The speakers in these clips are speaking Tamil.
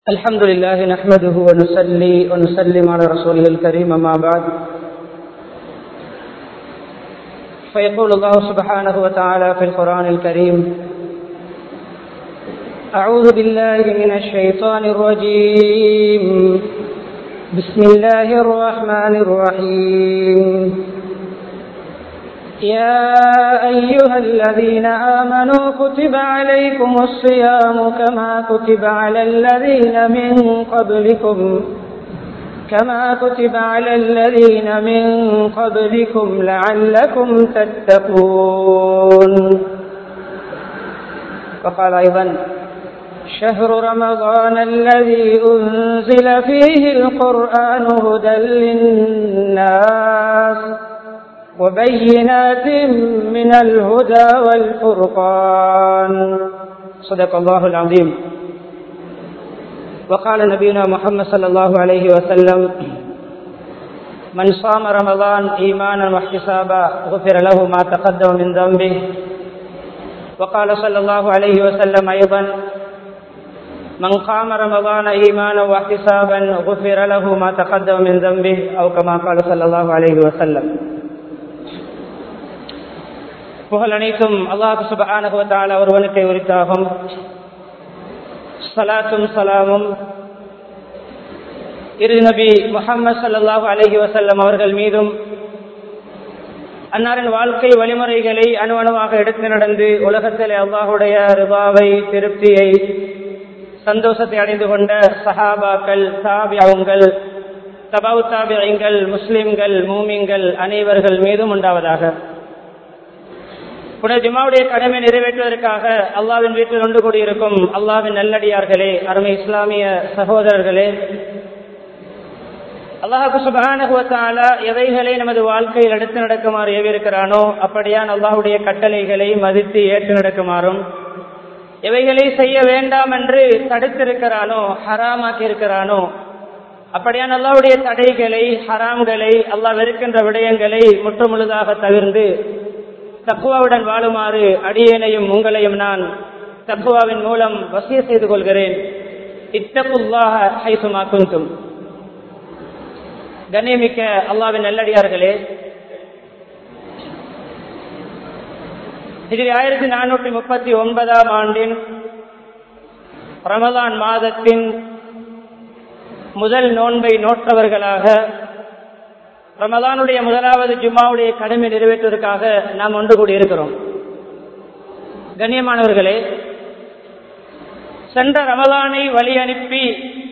الحمد لله نحمده ونصلي ونسلم على رسوله الكريم ما بعد فيقول الله سبحانه وتعالى في القرآن الكريم أعوذ بالله من الشيطان الرجيم بسم الله الرحمن الرحيم يا أيها الذين آمنوا كتب عليكم الصيام كما كتب على الذين من قبلكم كما كتب على الذين من قبلكم لعلكم تتقون وقال أيضا شهر رمضان الذي أنزل فيه القرآن هدى للناس وبينات من الهدى والفرقان صدق الله العظيم وقال نبينا محمد صلى الله عليه وسلم من صام رمضان إيمانا واحتسابا غفر له ما تقدم من ذنبه وقال صلى الله عليه وسلم أيضا من قام رمضان إيمانا واحتسابا غفر له ما تقدم من ذنبه أو كما قال صلى الله عليه وسلم புகழ் அனைத்தும் அல்லாஹு சுபஹானகுவத்தால ஒருவனுக்கு உரித்தாகும் சலாத்தும் சலாமும் இரு நபி முகமது சல்லாஹூ அலஹி வசல்லம் அவர்கள் மீதும் அன்னாரின் வாழ்க்கை வழிமுறைகளை அணுவணுவாக எடுத்து நடந்து உலகத்தில் அல்லாஹுடைய ரிபாவை திருப்தியை சந்தோஷத்தை அடைந்து கொண்ட சஹாபாக்கள் தாபியாவுங்கள் தபாவு தாபியங்கள் முஸ்லிம்கள் மூமிங்கள் அனைவர்கள் மீதும் உண்டாவதாக புனர் ஜுமாவுடைய கடமை நிறைவேற்றுவதற்காக அல்லாவின் வீட்டில் ஒன்று கூடியிருக்கும் அல்லாவின் நல்லடியார்களே அருமை இஸ்லாமிய சகோதரர்களே அல்லாஹு சுபகானுகுவத்தால எவைகளை நமது வாழ்க்கையில் எடுத்து நடக்குமாறு ஏவிருக்கிறானோ அப்படியான் அல்லாஹுடைய கட்டளைகளை மதித்து ஏற்று நடக்குமாறும் எவைகளை செய்ய வேண்டாம் என்று தடுத்திருக்கிறானோ ஹராமாக்கி இருக்கிறானோ அப்படியான் அல்லாவுடைய தடைகளை ஹராம்களை அல்லாஹ் வெறுக்கின்ற விடயங்களை முற்றுமுழுதாக தவிர்ந்து தக்குவாவுடன் வாழுமாறு அடியேனையும் உங்களையும் நான் தக்குவாவின் மூலம் வசிய செய்து கொள்கிறேன் இத்தகுல்லாக ஹைசுமா குந்தும் கண்ணியமிக்க அல்லாவின் நல்லடியார்களே இது ஆயிரத்தி நானூற்றி முப்பத்தி ஒன்பதாம் ஆண்டின் ரமதான் மாதத்தின் முதல் நோன்பை நோற்றவர்களாக ரமதானுடைய முதலாவது ஜும்மாவுடைய கடமை நிறைவேற்றுவதற்காக நாம் ஒன்று கூடி இருக்கிறோம் கண்ணியமானவர்களே சென்ற ரமதானை வழி அனுப்பி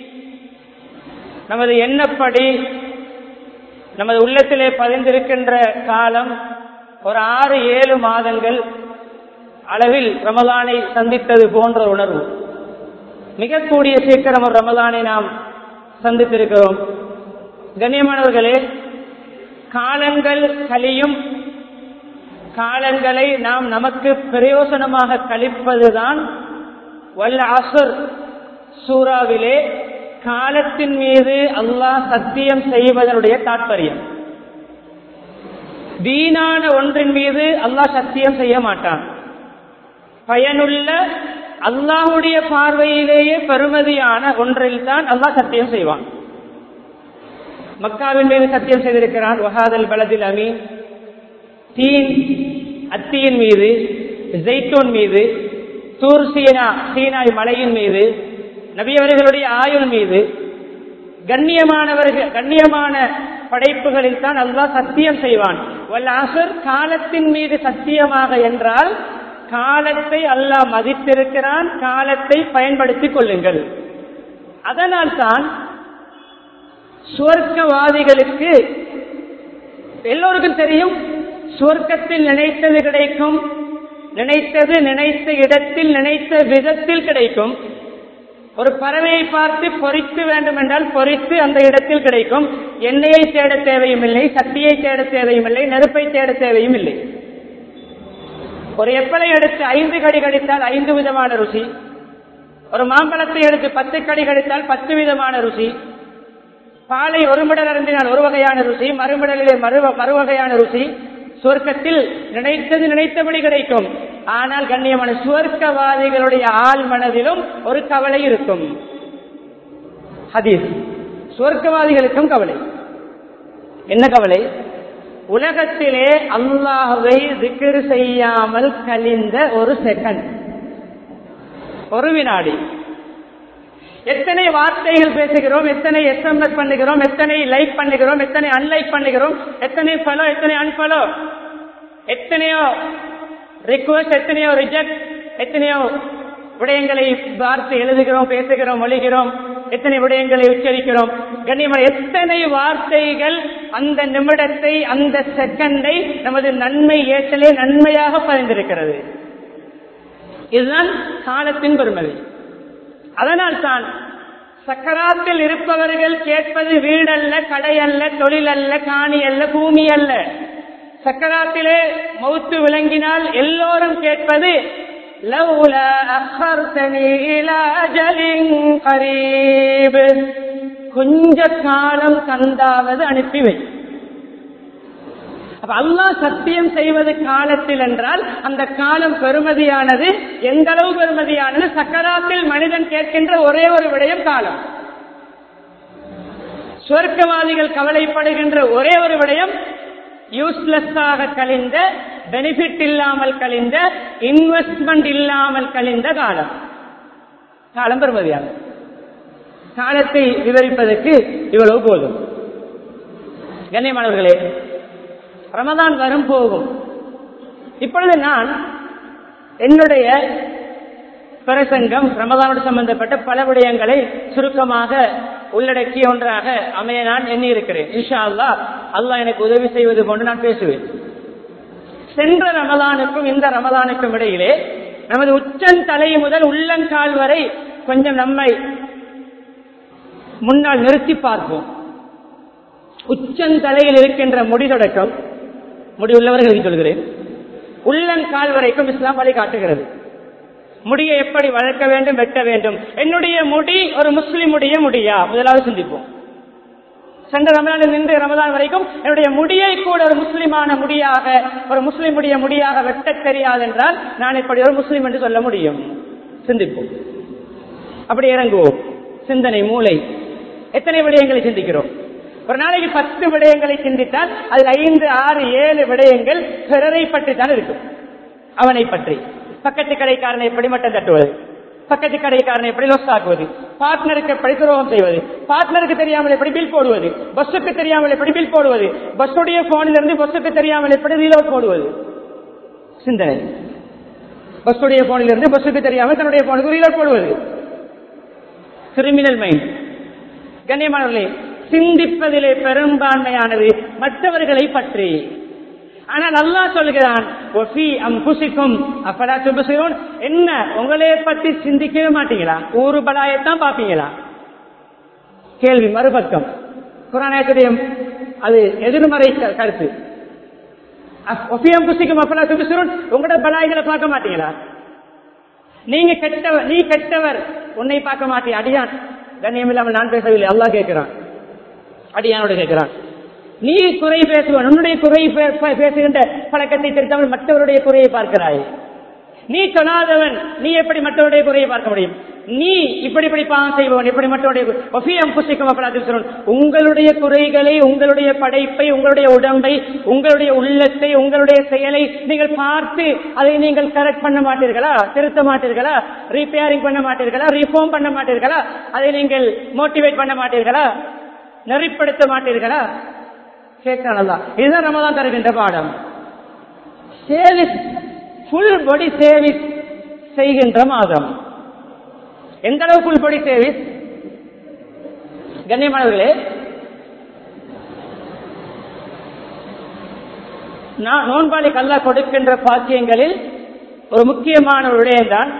நமது எண்ணப்படி நமது உள்ளத்திலே பதிந்திருக்கின்ற காலம் ஒரு ஆறு ஏழு மாதங்கள் அளவில் ரமதானை சந்தித்தது போன்ற உணர்வு மிக கூடிய சீக்கிரம் ஒரு ரமதானை நாம் சந்தித்திருக்கிறோம் கண்ணியமானவர்களே காலங்கள் கழியும் காலங்களை நாம் நமக்கு பிரயோசனமாக கழிப்பதுதான் வல்ல அசர் சூறாவிலே காலத்தின் மீது அல்லாஹ் சத்தியம் செய்வதனுடைய தாற்பயம் வீணான ஒன்றின் மீது அல்லாஹ் சத்தியம் செய்ய மாட்டான் பயனுள்ள அல்லாஹுடைய பார்வையிலேயே பெருமதியான ஒன்றில் தான் அல்லாஹ் சத்தியம் செய்வான் மக்காவின் மீது சத்தியம் செய்திருக்கிறான் வஹாதல் பலதில் அமீன் தீன் அத்தியின் மீது ஜெய்டோன் மீது தூர் சீனா சீனாய் மலையின் மீது நபியவர்களுடைய ஆயுள் மீது கண்ணியமானவர்கள் கண்ணியமான படைப்புகளில் தான் அல்லாஹ் சத்தியம் செய்வான் வல்லாசர் காலத்தின் மீது சத்தியமாக என்றால் காலத்தை அல்லாஹ் மதித்திருக்கிறான் காலத்தை பயன்படுத்திக் கொள்ளுங்கள் அதனால் தான் சுவர்க்கவாதிகளுக்கு எல்லோருக்கும் தெரியும் சுவர்க்கத்தில் நினைத்தது கிடைக்கும் நினைத்தது நினைத்த இடத்தில் நினைத்த விதத்தில் கிடைக்கும் ஒரு பறவையை பார்த்து பொறித்து வேண்டும் என்றால் பொறித்து அந்த இடத்தில் கிடைக்கும் எண்ணெயை தேட தேவையும் இல்லை சக்தியை தேட தேவையும் இல்லை நெருப்பை தேட தேவையும் இல்லை ஒரு எப்பலை எடுத்து ஐந்து கடி கடித்தால் ஐந்து விதமான ருசி ஒரு மாம்பழத்தை எடுத்து பத்து கடி கடித்தால் பத்து விதமான ருசி பாலை ஒரு மிடல் அருந்தினால் ஒரு வகையான ருசி மறுமிடலிலே மறு மறுவகையான ருசி சுவர்க்கத்தில் நினைத்தது நினைத்தபடி கிடைக்கும் ஆனால் கண்ணியமான சுவர்க்கவாதிகளுடைய ஆள் மனதிலும் ஒரு கவலை இருக்கும் ஹதீஸ் சுவர்க்கவாதிகளுக்கும் கவலை என்ன கவலை உலகத்திலே அல்லாஹ்வை திக்ர் செய்யாமல் கழிந்த ஒரு செகண்ட் ஒரு வினாடி எத்தனை வார்த்தைகள் பேசுகிறோம் எத்தனை எஸ்எம்எஸ் பண்ணுகிறோம் எத்தனை லைக் பண்ணுகிறோம் எத்தனை அன்லைக் பண்ணுகிறோம் எத்தனை ஃபாலோ எத்தனை அன்ஃபாலோ எத்தனையோ ரிக்வஸ்ட் எத்தனையோ ரிஜெக்ட் எத்தனையோ விடயங்களை பார்த்து எழுதுகிறோம் பேசுகிறோம் மொழிகிறோம் எத்தனை விடயங்களை உச்சரிக்கிறோம் கண்ணியமான எத்தனை வார்த்தைகள் அந்த நிமிடத்தை அந்த செகண்டை நமது நன்மை ஏற்றலே நன்மையாக பதிந்திருக்கிறது இதுதான் காலத்தின் பெருமதி அதனால் தான் சக்கராத்தில் இருப்பவர்கள் கேட்பது வீடல்ல கடை அல்ல தொழில் அல்ல காணி அல்ல பூமி அல்ல சக்கராத்திலே மௌத்து விளங்கினால் எல்லோரும் கேட்பது லவ்லா அஹர்தனி இலா அஜலின் கரீப் கொஞ்ச காலம் கந்தாவது அனுப்பி வை அப்ப அல்லாஹ் சத்தியம் செய்வது காலத்தில் என்றால் அந்த காலம் பெருமதியானது எந்த அளவு பெருமதியானது சக்கராத்தில் மனிதன் கேட்கின்ற ஒரே ஒரு விடயம் காலம் சுவர்க்கவாதிகள் கவலைப்படுகின்ற ஒரே ஒரு விடயம் யூஸ்லெஸ்ஸாக கழிந்த பெனிஃபிட் இல்லாமல் கழிந்த இன்வெஸ்ட்மெண்ட் இல்லாமல் கழிந்த காலம் காலம் பெறுமதியாகும் காலத்தை விவரிப்பதற்கு இவ்வளவு போதும் கண்ணியமானவர்களே ரமதான் வரும் போகும் இப்பொழுது நான் என்னுடைய பிரசங்கம் ரமதானோடு சம்பந்தப்பட்ட பல விடயங்களை சுருக்கமாக உள்ளடக்கிய ஒன்றாக அமைய நான் எண்ணி இருக்கிறேன் இன்ஷா அல்லா அல்லாஹ் எனக்கு உதவி செய்வது போன்று நான் பேசுவேன் சென்ற ரமதானுக்கும் இந்த ரமதானுக்கும் இடையிலே நமது உச்சந்தலை முதல் உள்ளங்கால் வரை கொஞ்சம் நம்மை முன்னால் நிறுத்தி பார்ப்போம் உச்சந்தலையில் இருக்கின்ற முடி தொடக்கம் முடி உள்ளவர்களுக்கு சொல்கிறேன் உள்ளங்கால் வரைக்கும் இஸ்லாம் வழி காட்டுகிறது முடியை எப்படி வளர்க்க வேண்டும் வெட்ட வேண்டும் என்னுடைய முடி ஒரு முஸ்லிமுடைய முடியா முதலாவது சிந்திப்போம் சென்ற ரமலானில் நின்று ரமதான் வரைக்கும் என்னுடைய முடியை கூட ஒரு முஸ்லிமான முடியாக ஒரு முஸ்லிமுடைய முடியாக வெட்ட தெரியாது என்றால் நான் இப்படி ஒரு முஸ்லிம் என்று சொல்ல முடியும் சிந்திப்போம் அப்படி இறங்குவோம் சிந்தனை மூளை எத்தனை விடயங்களை சிந்திக்கிறோம் ஒரு நாளைக்கு பத்து விடயங்களை சிந்தித்தால் அதில் ஐந்து ஆறு ஏழு விடயங்கள் பிறரை பற்றி தான் இருக்கும் அவனை பற்றி பக்கத்து கடைக்காரனை எப்படி மட்டம் தட்டுவது பக்கத்து கடைக்காரனை எப்படி லொஸ் ஆக்குவது பார்ட்னருக்கு எப்படி துரோகம் செய்வது பார்ட்னருக்கு தெரியாமல் எப்படி பில் போடுவது பஸ்ஸுக்கு தெரியாமல் எப்படி பில் போடுவது பஸ்ஸுடைய போனில் இருந்து பஸ்ஸுக்கு தெரியாமல் எப்படி ரீலோட் போடுவது சிந்தனை பஸ்ஸுடைய போனில் இருந்து பஸ்ஸுக்கு தெரியாமல் தன்னுடைய போனுக்கு ரீலோட் போடுவது கிரிமினல் மைண்ட் கண்ணியமானவர்களே சிந்திப்பதிலே பெரும்பான்மையானது மற்றவர்களை பற்றி ஆனால் அல்லா சொல்கிறான் என்ன உங்களே பற்றி சிந்திக்கவே மாட்டீங்களா ஊரு பலாயத்தான் பாப்பீங்களா கேள்வி மறுபக்கம் குரானத்துடைய அது எதிர்மறை கருத்து ஒஃபியம் புசிக்கும் அப்பலா துபிசுரன் உங்களோட பலாய்களை பார்க்க மாட்டீங்களா நீங்க கெட்டவர் நீ கெட்டவர் உன்னை பார்க்க மாட்டீ அடியான் கண்ணியம் இல்லாமல் நான் பேசவில்லை அல்லா கேட்கிறான் அடியானோடு கேட்கிறான் நீ குறை பேசுவன் உன்னுடைய குறை பேசுகின்ற பழக்கத்தை திருத்தாமல் மற்றவருடைய குறையை பார்க்கிறாய் நீ சொல்லாதவன் நீ எப்படி மற்றவருடைய குறையை பார்க்க முடியும் நீ இப்படி இப்படி பாவம் செய்பவன் எப்படி மற்றவருடைய புசிக்கும் அப்படி உங்களுடைய குறைகளை உங்களுடைய படைப்பை உங்களுடைய உடம்பை உங்களுடைய உள்ளத்தை உங்களுடைய செயலை நீங்கள் பார்த்து அதை நீங்கள் கரெக்ட் பண்ண மாட்டீர்களா திருத்த மாட்டீர்களா ரிப்பேரிங் பண்ண மாட்டீர்களா ரிஃபார்ம் பண்ண மாட்டீர்களா அதை நீங்கள் மோட்டிவேட் பண்ண மாட்டீர்களா நெறிப்படுத்த மாட்டீர்களா கேட்கலாம் இதுதான் ரமதான் தருகின்ற பாடம் சேவிஸ் ஃபுல் பாடி சேவிஸ் செய்கின்ற மாதம் எந்த அளவு ஃபுல் பாடி சேவிஸ் கண்ணியமானவர்களே நோன்பாளி கல்லா கொடுக்கின்ற பாக்கியங்களில் ஒரு முக்கியமான ஒரு விடயம் தான்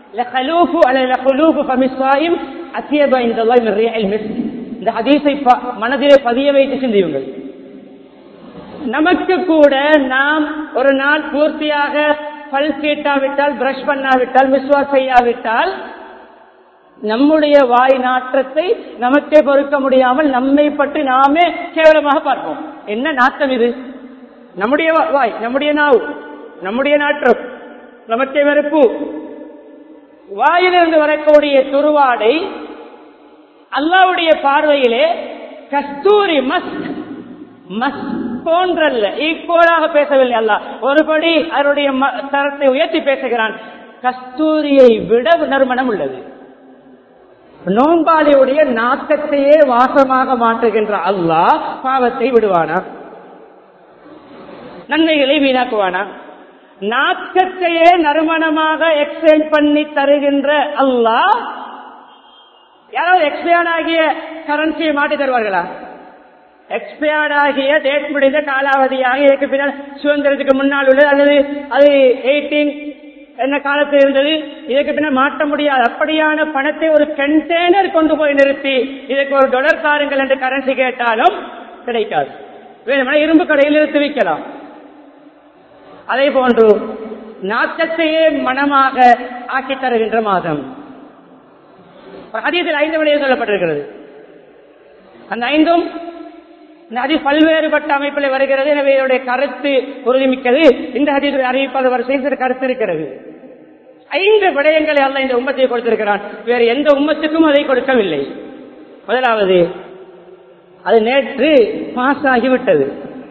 இந்த ஹதீஸை மனதிலே பதிய வைத்து சிந்தியுங்கள் நமக்கு கூட நாம் ஒரு நாள் பூர்த்தியாக பல் சீட்டாவிட்டால் பிரஷ் பண்ணாவிட்டால் மிஸ்வாஸ் செய்யாவிட்டால் நம்முடைய வாய் நாற்றத்தை நமக்கே பொறுக்க முடியாமல் நம்மை பற்றி நாமே கேவலமாக பார்ப்போம் என்ன நாட்டம் இது நம்முடைய வாய் நம்முடைய நாவு நம்முடைய நாற்றம் நமக்கே வெறுப்பு வாயிலிருந்து வரக்கூடிய துருவாடை அல்லாவுடைய பார்வையிலே கஸ்தூரி மஸ்க் மஸ் போன்றல்ல ஈக்குவலாக பேசவில்லை அல்லாஹ் ஒருபடி அவருடைய ம- தரத்தை உயர்த்தி பேசுகிறான் கஸ்தூரியை விட நறுமணம் உள்ளது நோம்பாளியுடைய நாக்கத்தையே வாசமாக மாற்றுகின்ற அல்லாஹ் பாவத்தை விடுவானா நன்மைகளை வீணாக்குவானா நாக்கத்தையே நறுமணமாக எக்ஸ்சேஞ்ச் பண்ணி தருகின்ற அல்லாஹ் யாராவது எக்ஸ்பயர்ட் ஆகிய கரன்சியை மாற்றி தருவார்களா எக்ஸ்பயர்ட் ஆகிய டேட் முடிந்த காலாவதியாக இதற்கு பின்னால் சுதந்திரத்துக்கு முன்னால் உள்ளது அல்லது அது எயிட்டீன் என்ன காலத்தில் இருந்தது இதற்கு பின்னால் மாற்ற முடியாது அப்படியான பணத்தை ஒரு கண்டெய்னர் கொண்டு போய் நிறுத்தி இதற்கு ஒரு டொலர் தாருங்கள் என்று கரன்சி கேட்டாலும் கிடைக்காது வேணுமென இரும்பு கடையில் நிறுத்தி வைக்கலாம் அதே போன்று நாட்டத்தையே மனமாக ஆக்கி தருகின்ற மாதம் ஹதீஸில் ஐந்து விடையே சொல்லப்பட்டிருக்கிறது அந்த ஐந்தும் இந்த ஹதீஸ் பல்வேறுபட்ட அமைப்பில் வருகிறது எனவே இதனுடைய கருத்து உறுதிமிக்கது இந்த ஹதீஸுடைய அறிவிப்பாளர் வரிசையில் சில கருத்து இருக்கிறது ஐந்து விடயங்களை அல்ல இந்த உம்மத்தை கொடுத்திருக்கிறான் வேறு எந்த உம்மத்துக்கும் அதை கொடுக்கவில்லை முதலாவது அது நேற்று பாஸ் ஆகிவிட்டது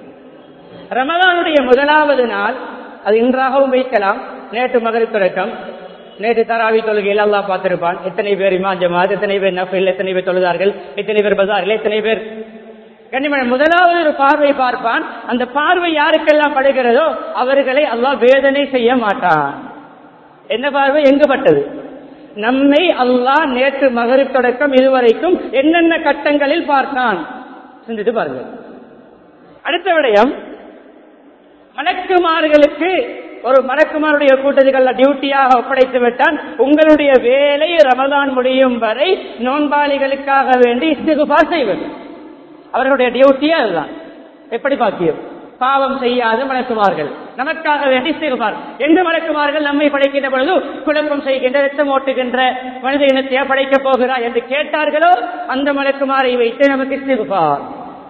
ரமதானுடைய முதலாவது நாள் அது இன்றாகவும் வைக்கலாம் நேற்று மகரிப் தொடக்கம் நேற்று தராவி தொழுகையில் அல்லாஹ் பார்த்திருப்பான் எத்தனை பேர் இமாம் ஜமாத் எத்தனை பேர் நஃபில் எத்தனை பேர் தொழுதார்கள் எத்தனை பேர் பசார்கள் எத்தனை பேர் கண்ணிமன் முதலாவது ஒரு பார்வை பார்ப்பான் அந்த பார்வை யாருக்கெல்லாம் படுகிறதோ அவர்களை அல்லாஹ் வேதனை செய்ய மாட்டான் என்ன பார்வை எங்குபட்டது நம்மை அல்லாஹ் நேற்று மகரிப் தொடக்கம் இதுவரைக்கும் என்னென்ன கட்டங்களில் பார்த்தான் சிந்தித்து பாருங்கள் அடுத்த விடயம் மலக்குமார்களுக்கு ஒரு மலக்குமாருடைய கூட்டத்துக்கல்ல டியூட்டியாக ஒப்படைத்து விட்டான் உங்களுடைய வேலை ரமதான் முடியும் வரை நோன்பாளிகளுக்காக வேண்டி இஸ்திகுபார் செய்வது அவர்களுடைய டியூட்டியே அதுதான் எப்படி பாக்கியம் பாவம் செய்யாத மலக்குமார்கள் நமக்காக வேண்டி இஸ்திகுபார் எந்த மலக்குமார்கள் நம்மை படைக்கின்ற பொழுது குழப்பம் செய்கின்ற ரத்தம் ஓட்டுகின்ற மனித இனத்தையா படைக்கப் போகிறார் என்று கேட்டார்களோ அந்த மலக்குமாரை வைத்து நமக்கு இஸ்திகுபார்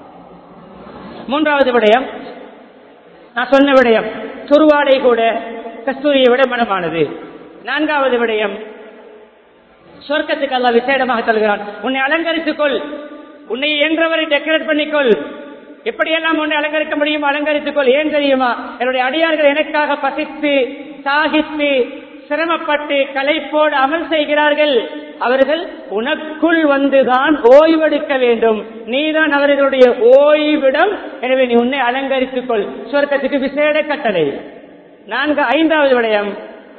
மூன்றாவது விடயம் நான் சொன்ன விடயம் துருவாடை கூட கஸ்தூரியை விட மனமானது நான்காவது விடயம் சொர்க்கத்துக்கு அல்ல விசேடமாக சொல்கிறான் உன்னை அலங்கரித்துக் கொள் உன்னை என்றவரை டெக்கரேட் பண்ணிக்கொள் எப்படியெல்லாம் உன்னை அலங்கரிக்க முடியும் அலங்கரித்துக் கொள் ஏன் தெரியுமா என்னுடைய அடியார்கள் எனக்காக பசித்து சாகித்து சிரமப்பட்டு கலைப்போடு அமல் செய்கிறார்கள் அவர்கள் உனக்குள் வந்துதான் ஓய்வெடுக்க வேண்டும் நீதான் அவர்களுடைய ஓய்விடம் எனவே நீ உன்னை அலங்கரித்துக் கொள் சொர்க்கத்துக்கு விசேட கட்டளை நான்கு ஐந்தாவது விடயம்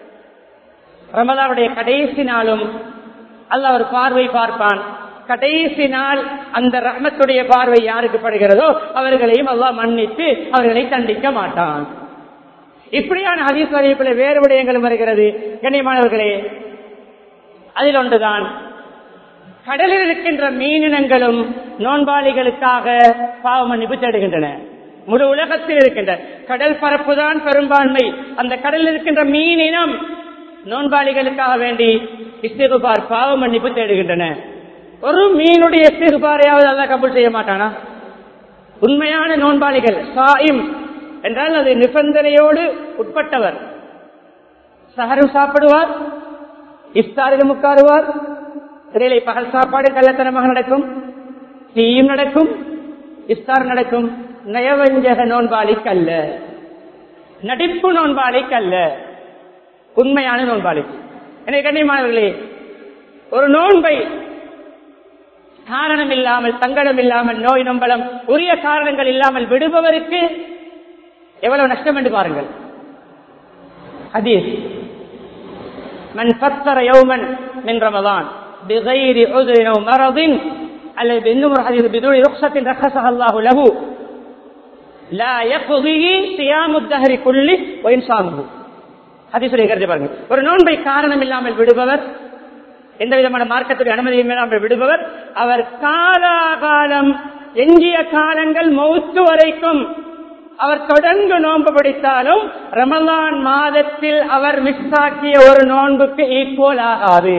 ரமதாவுடைய கடைசி நாளும் அல்ல ஒரு பார்வை பார்ப்பான் கடைசி நாள் அந்த ரஹ்மத்துடைய பார்வை யாருக்கு படுகிறதோ அவர்களையும் அல்லாஹ் மன்னித்து அவர்களை தண்டிக்க மாட்டான் இப்படியான ஹதீஸ் அறிவிப்பில் வேறு விடயங்களும் வருகிறது கண்ணியமானவர்களே அதில் ஒன்றுதான் கடலில் இருக்கின்ற மீனினங்களும் நோன்பாளிகளுக்காக பாவ மன்னிப்பு தேடுகின்றன முழு உலகத்தில் இருக்கின்ற கடல் பரப்புதான் பெரும்பான்மை அந்த கடலில் இருக்கின்ற மீனினம் நோன்பாளிகளுக்காக வேண்டி இஸ்திகுபார் பாவ மன்னிப்பு தேடுகின்றன ஒரு மீனுடைய இஸ்திகுபாரையாவது அல்ல கபூல் செய்ய மாட்டானா உண்மையான நோன்பாளிகள் சாயிம் என்றால் அது நிபந்தனையோடு உட்பட்டவர் சஹரும் சாப்பிடுவார் இஃப்தாருக்கு முக்காருவார் இடையிலே பகல் சாப்பாடு கள்ளத்தனமாக நடக்கும் தீயும் நடக்கும் இஃப்தார் நடக்கும் நயவஞ்சக நோன்பாளிக்கு அல்ல நடிப்பு நோன்பாளிக்கு அல்ல உண்மையான நோன்பாளிக்கு எனவே கண்ணியமானவர்களே ஒரு நோன்பை காரணம் இல்லாமல் சங்கடம் இல்லாமல் நோய் நம்பலம் உரிய காரணங்கள் இல்லாமல் விடுபவருக்கு எவ்வளவு நஷ்டம் என்று பாருங்கள் ஹதீஸ் من فطر يوما من رمضان بغير عذر او مرض الذي بانه حديث بدون رخصة رخصها الله له لا يقضي صيام الدهر كله وإن صامه ஹதீசுடைய கருத்தை பாருங்க ஒரு நோன்பை காரணம் இல்லாமல் விடுபவர் எந்த விதமான மார்க்கத்துடைய அனுமதியும் இல்லாமல் விடுபவர் அவர் காலாகாலம் எஞ்சிய காலங்கள் மௌத்து வரைக்கும் அவர் தொடர்ந்து நோன்பு பிடித்தாலும் ரமலான் மாதத்தில் அவர் மிஸ் ஆக்கிய ஒரு நோன்புக்கு ஈக்குவல் ஆகாது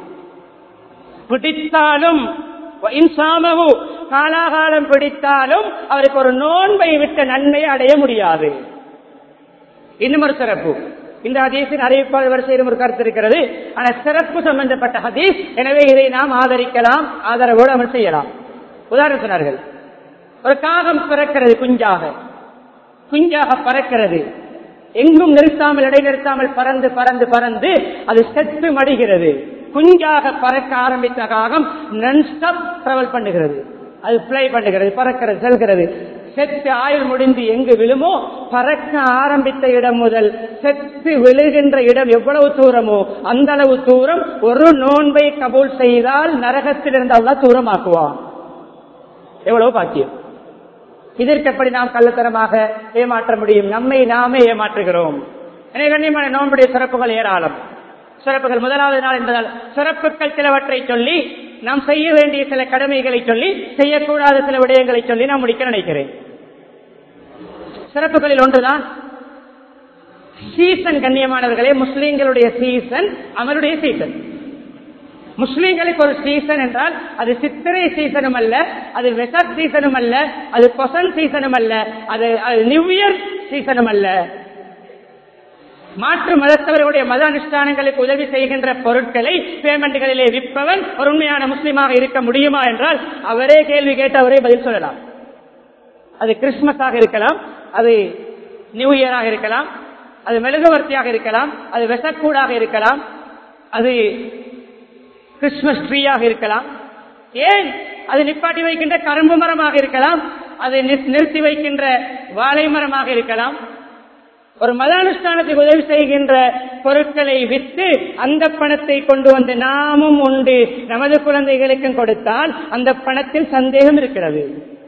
பிடித்தாலும் இன்சாமவு காலாகாலம் பிடித்தாலும் அவருக்கு ஒரு நோன்பை விட்ட நன்மையை அடைய முடியாது இன்னும் ஒரு சிறப்பு இந்த ஹதீஸின் அறிவிப்பாளர் வரிசையிலும் ஒரு கருத்து இருக்கிறது ஆனால் சிறப்பு சம்பந்தப்பட்ட ஹதீஸ் எனவே இதை நாம் ஆதரிக்கலாம் ஆதரவோடு அமல் செய்யலாம் உதாரணம் சொன்னார்கள் ஒரு காகம் பிறக்கிறது குஞ்சாக குஞ்சாக பறக்கிறது எங்கும் நிறுத்தாமல் இடைநிறுத்தாமல் பறந்து பறந்து பறந்து அது செத்து மடிகிறது குஞ்சாக பறக்க ஆரம்பித்த காகம் நன்ஸ்டாப் டிராவல் பண்ணுகிறது அது பிளை பண்ணுகிறது பறக்கிறது செல்கிறது செத்து ஆயுள் முடிந்து எங்கு விழுமோ பறக்க ஆரம்பித்த இடம் முதல் செத்து விழுகின்ற இடம் எவ்வளவு தூரமோ அந்த அளவு தூரம் ஒரு நோன்பை கபூல் செய்தால் நரகத்திலிருந்து அவ்வளவு தூரமாக்குவான் எவ்வளவு பாக்கியம் இதற்கு எப்படி நாம் கள்ளத்தனமாக ஏமாற்ற முடியும் நம்மை நாமே ஏமாற்றுகிறோம் எனவே கண்ணியமான நோன்புடைய சிறப்புகள் ஏராளம் சிறப்புகள் முதலாவது நாள் என்பதால் சிறப்புகள் சிலவற்றை சொல்லி நாம் செய்ய வேண்டிய சில கடமைகளை சொல்லி செய்யக்கூடாத சில விடயங்களை சொல்லி நான் முடிக்க நினைக்கிறேன் சிறப்புகளில் ஒன்றுதான் சீசன் கண்ணியமானவர்களே முஸ்லீம்களுடைய சீசன் அவருடைய சீசன் முஸ்லீம்களுக்கு ஒரு சீசன் என்றால் அது சித்திரை சீசனும் அல்ல அது வெசர் சீசனும் அல்ல அது கொசன் சீசனும் அல்ல அது அது நியூ இயர் சீசனும் அல்ல மாற்று மதத்தவர்களுடைய மத அனுஷ்டானங்களுக்கு உதவி செய்கின்ற பொருட்களை பேமெண்ட்களிலே விற்பவன் ஒரு உண்மையான முஸ்லீமாக இருக்க முடியுமா என்றால் அவரே கேள்வி கேட்டு அவரே பதில் சொல்லலாம் அது கிறிஸ்துமஸாக இருக்கலாம் அது நியூ இயராக இருக்கலாம் அது மெழுகுவர்த்தியாக இருக்கலாம் அது வெசக்கூடாக இருக்கலாம் அது கிறிஸ்துமஸ் ட்ரீயாக இருக்கலாம் ஏன் அது நிப்பாட்டி வைக்கின்ற கரும்பு மரமாக இருக்கலாம் அது நி- நிறுத்தி வைக்கின்ற வாழை மரமாக இருக்கலாம் ஒரு மதானுஷ்டானத்துக்கு உதவி செய்கின்ற பொருட்களை விற்று அந்த பணத்தை கொண்டு வந்து நாமும் உண்டு நமது குழந்தைகளுக்கும் கொடுத்தால் அந்த பணத்தில் சந்தேகம் இருக்கிறது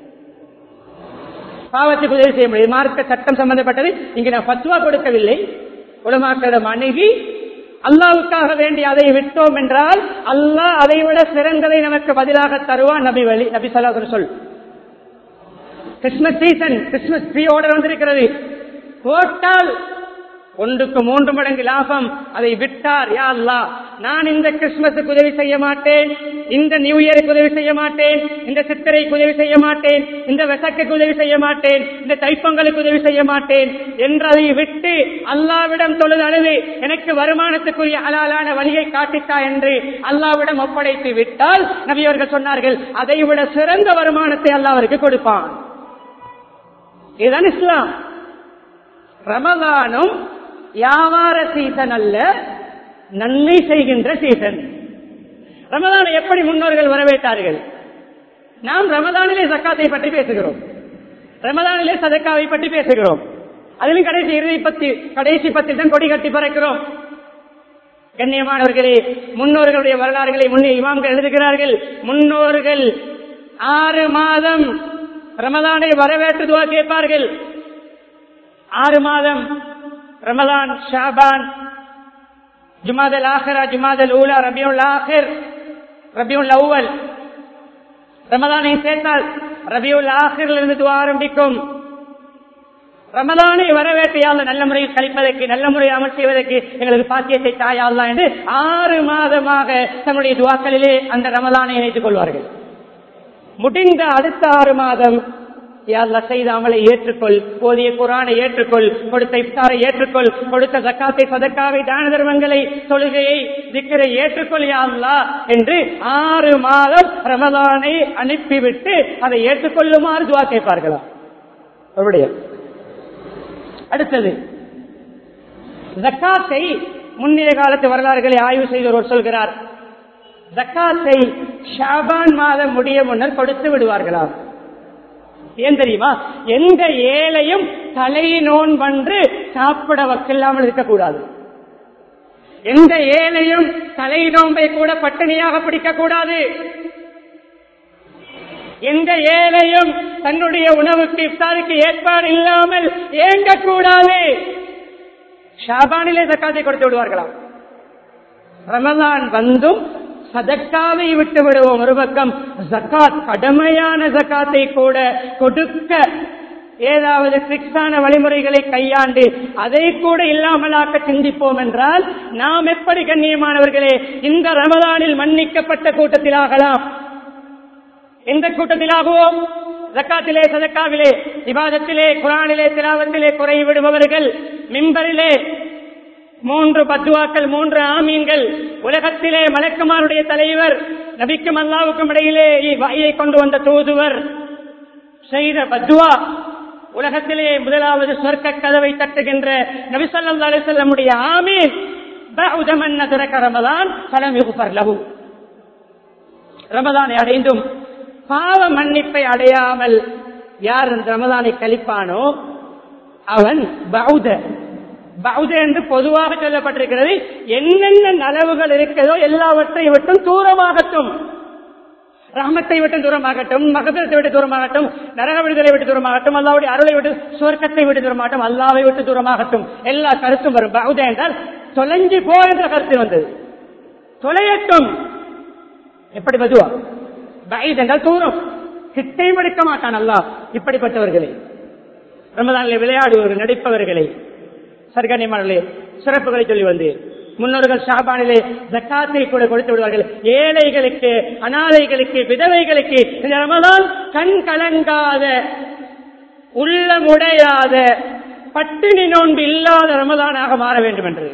பாவத்துக்கு உதவி செய்ய முடியும் மார்க்க சட்டம் சம்பந்தப்பட்டது இங்கு நான் பத்துவா கொடுக்கவில்லை உலமாக்களிடம் அணுகி அல்லாவுக்காக வேண்டி அதை விட்டோம் என்றால் அல்லாஹ் அதை விட சிறந்ததை நமக்கு பதிலாக தருவான் நபி வழி நபி சொல்லாத சொல் Christmas season Christmas tree order வந்திருக்கிறது போட்டால் ஒன்றுக்கு மூன்று மடங்கு லாபம் அதை விட்டார் யா அல்லாஹ் நான் இந்த கிறிஸ்துமஸுக்கு உதவி செய்ய மாட்டேன் இந்த நியூ இயருக்கு உதவி செய்ய மாட்டேன் இந்த சித்திரைக்கு உதவி செய்ய மாட்டேன் இந்த வெசக்குக்கு உதவி செய்ய மாட்டேன் இந்த தைப்பொங்கலுக்கு உதவி செய்ய மாட்டேன் என்றதை விட்டு அல்லாவிடம் தொழுது அழுது எனக்கு வருமானத்துக்குரிய அலாலான வழியை காட்டித்தா என்று அல்லாவிடம் ஒப்படைத்து விட்டால் நபி அவர்கள் சொன்னார்கள் அதை விட சிறந்த வருமானத்தை அல்லாஹ் அவருக்கு கொடுப்பான் இதுதான் இஸ்லாம் ரமதானும் வியாபார சீசன் அல்ல நன்மை செய்கின்ற சீசன் ரமதானை எப்படி முன்னோர்கள் வரவேற்றார்கள் நாம் ரமதானிலே சக்காத்தை பற்றி பேசுகிறோம் ரமதானிலே சதக்காவை பற்றி பேசுகிறோம் அதிலும் கடைசி இறுதி பத்தி கடைசி பத்தில் தான் கொடி கட்டி பறக்கிறோம் கண்ணியமானவர்களே முன்னோர்களுடைய வரலாறுகளை முன்னே இமாம்கள் எழுதுகிறார்கள் முன்னோர்கள் ஆறு மாதம் ரமதானை வரவேற்று துவா கேட்பார்கள் ஆறு மாதம் ரமதான் ஷாபான் ஜுமாதல் ஆஹிரா ஜுமாதல் ஊலா ரபியுல் ஆஹிர் ரபியுல் அவ்வல் ரமதானை சேர்த்தால் ரபியுல் ஆஹிரில் இருந்து துவா ஆரம்பிக்கும் ரமதானை வரவேற்றையால் நல்ல முறையில் கழிப்பதற்கு நல்ல முறையில் அமல் செய்வதற்கு எங்களுக்கு பாக்கியத்தை தாயாளா என்று ஆறு மாதமாக தன்னுடைய துவாக்களிலே அந்த ரமதானை இணைத்துக் கொள்வார்கள் முடிந்த அடுத்த ஆறு மாதம் யாழ்லா செய்த அமலை ஏற்றுக்கொள் போதிய குரானை ஏற்றுக்கொள் கொடுத்த இப்தாரை ஏற்றுக்கொள் கொடுத்த ஜக்காத்தை சதக்காவை தான தர்மங்களை தொழுகையை திக்கரை ஏற்றுக்கொள் யாழ்லா என்று ஆறு மாதம் ரமதானை அனுப்பிவிட்டு அதை ஏற்றுக்கொள்ளுமாறு துவா கேட்பார்களா அவருடைய அடுத்தது ஜக்காத்தை முன்னிய காலத்து வரலாறுகளை ஆய்வு செய்தவர் சொல்கிறார் ஜக்காத்தை ஷாபான் மாதம் முடிய முன்னர் கொடுத்து விடுவார்களாம் ஏன் தெரியுமா எந்த ஏழையும் தலை நோன்பன்று சாப்பிட வக்கில்லாமல் இருக்கக்கூடாது எந்த ஏழையும் தலை நோன்பை கூட பட்டினியாக பிடிக்க கூடாது எந்த ஏழையும் தன்னுடைய உணவுக்கு இஃப்தாருக்கு ஏற்பாடு இல்லாமல் ஏங்கக்கூடாது ஷாபானிலே சக்காத்தை கொடுத்து விடுவார்களாம் ரமதான் வந்தும் சதக்காவை விட்டு விடுவோம் ஒரு பக்கம் ஜக்காத் கடமையான ஜக்காத்தை கூட கொடுக்க ஏதாவது பிக்ஸான வழிமுறைகளை கையாண்டு அதை கூட இல்லாமலாக்க சிந்திப்போம் என்றால் நாம் எப்படி கண்ணியமானவர்களே இந்த ரமதானில் மன்னிக்கப்பட்ட கூட்டத்தில் ஆகலாம் எந்த கூட்டத்திலாகுவோம் ஜக்காத்திலே சதக்காவிலே விவாதத்திலே குரானிலே திலாவத்திலே குறை விடுபவர்கள் மிம்பரிலே மூன்று பத்துவாக்கள் மூன்று ஆமீன்கள் உலகத்திலே மலக்குமாருடைய தலைவர் நபிக்கும் அல்லாவுக்கும் இடையிலே வாயை கொண்டு வந்த தூதுவர் செய்த பத்துவா உலகத்திலே முதலாவது சொர்க்க கதவை தட்டுகின்ற நபிசல்லா அலிசல்லமுடைய ஆமீன் பஉதமன்ன திறக்க ரமதான் பலம் யுகுபர் லகு ரமதானை அடைந்தும் பாவ மன்னிப்பை அடையாமல் யார் அந்த ரமதானை கழிப்பானோ அவன் பௌத பௌத என்று பொதுவாக சொல்லப்பட்டிருக்கிறது என்னென்ன நலவுகள் இருக்கிறதோ எல்லாவற்றையும் விட்டும் தூரமாகட்டும் ரஹமத்தை விட்டு தூரமாகட்டும் மகதத்தை விட்டு தூரமாகட்டும் நரக விடுதலை விட்டு தூரமாகட்டும் அல்லாவுடைய அருளை விட்டு சுவர்க்கத்தை விட்டு தூரமாகட்டும் அல்லாவை விட்டு தூரமாகட்டும் எல்லா கருத்தும் வரும் பௌத என்றால் தொலைஞ்சு போ என்ற கருத்து வந்தது தொலையட்டும் எப்படி பதுவா பைத் என்றால் தூரம் கிட்டையும் எடுக்க மாட்டான் அல்லா இப்படிப்பட்டவர்களை ரமதானில் விளையாடுவர்கள் நடிப்பவர்களை சர்க்கனிமார்களே சிறப்புகளை சொல்லி வந்து முன்னோர்கள் ஷாபானிலே ஜக்காத்தை கூட கொடுத்து விடுவார்கள் ஏழைகளுக்கு அனாதைகளுக்கு விதவைகளுக்கு இந்த ரமதான் கண் கலங்காத உள்ளமுடையாத பட்டினி நோன்பு இல்லாத ரமதானாக மாற வேண்டும் என்று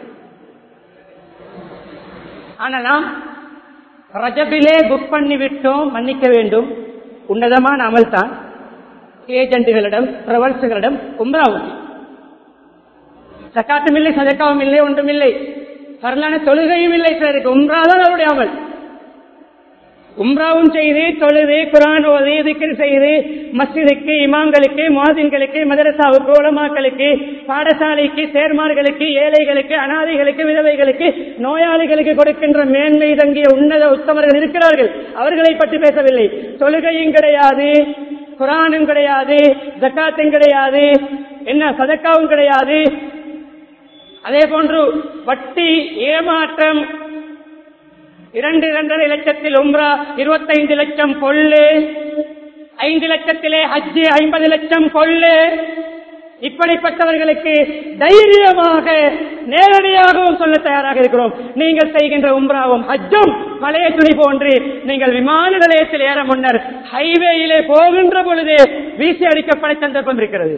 ஆனால் நாம் ரஜபிலே புக் பண்ணி விட்டோம் மன்னிக்க வேண்டும் உன்னதமான அமல் தான் ஏஜென்ட்டுகளிடம் பிரவல்ஸுகளிடம் உம்ராவும் சக்காத்தும் இல்லை சதக்காவும் இல்லை ஒன்றும் இல்லை வரலான தொழுகையும் இல்லை சிலருக்கு உம்ராதான் அவருடைய அமல் உம்ராவும் செய்து தொழுது குரான் ஓதி திக்கர் செய்து மஸ்ஜிதுக்கு இமாம்களுக்கு மாதின்களுக்கு மதரசாவுக்கு உலமாக்களுக்கு பாடசாலைக்கு சேர்மார்களுக்கு ஏழைகளுக்கு அனாதைகளுக்கு விதவைகளுக்கு நோயாளிகளுக்கு கொடுக்கின்ற மேன்மை தங்கிய உன்னத உத்தமர்கள் இருக்கிறார்கள் அவர்களை பற்றி பேசவில்லை தொழுகையும் கிடையாது குரானும் கிடையாது ஜக்காத்தும் கிடையாது என்ன சதக்காவும் கிடையாது அதே போன்று வட்டி ஏமாற்றம் இரண்டு இரண்டரை லட்சத்தில் உம்ரா இருபத்தைந்து லட்சம் கொள்ளு ஐந்து லட்சத்திலே ஹஜ்ஜு ஐம்பது லட்சம் கொள்ளு இப்படிப்பட்டவர்களுக்கு தைரியமாக நேரடியாகவும் சொல்ல தயாராக இருக்கிறோம் நீங்கள் செய்கின்ற உம்ராவும் ஹஜ்ஜும் பழைய துணி போன்று நீங்கள் விமான நிலையத்தில் ஏற முன்னர் ஹைவேயிலே போகின்ற பொழுது வீசி அடிக்கப்பட சந்தர்ப்பம் இருக்கிறது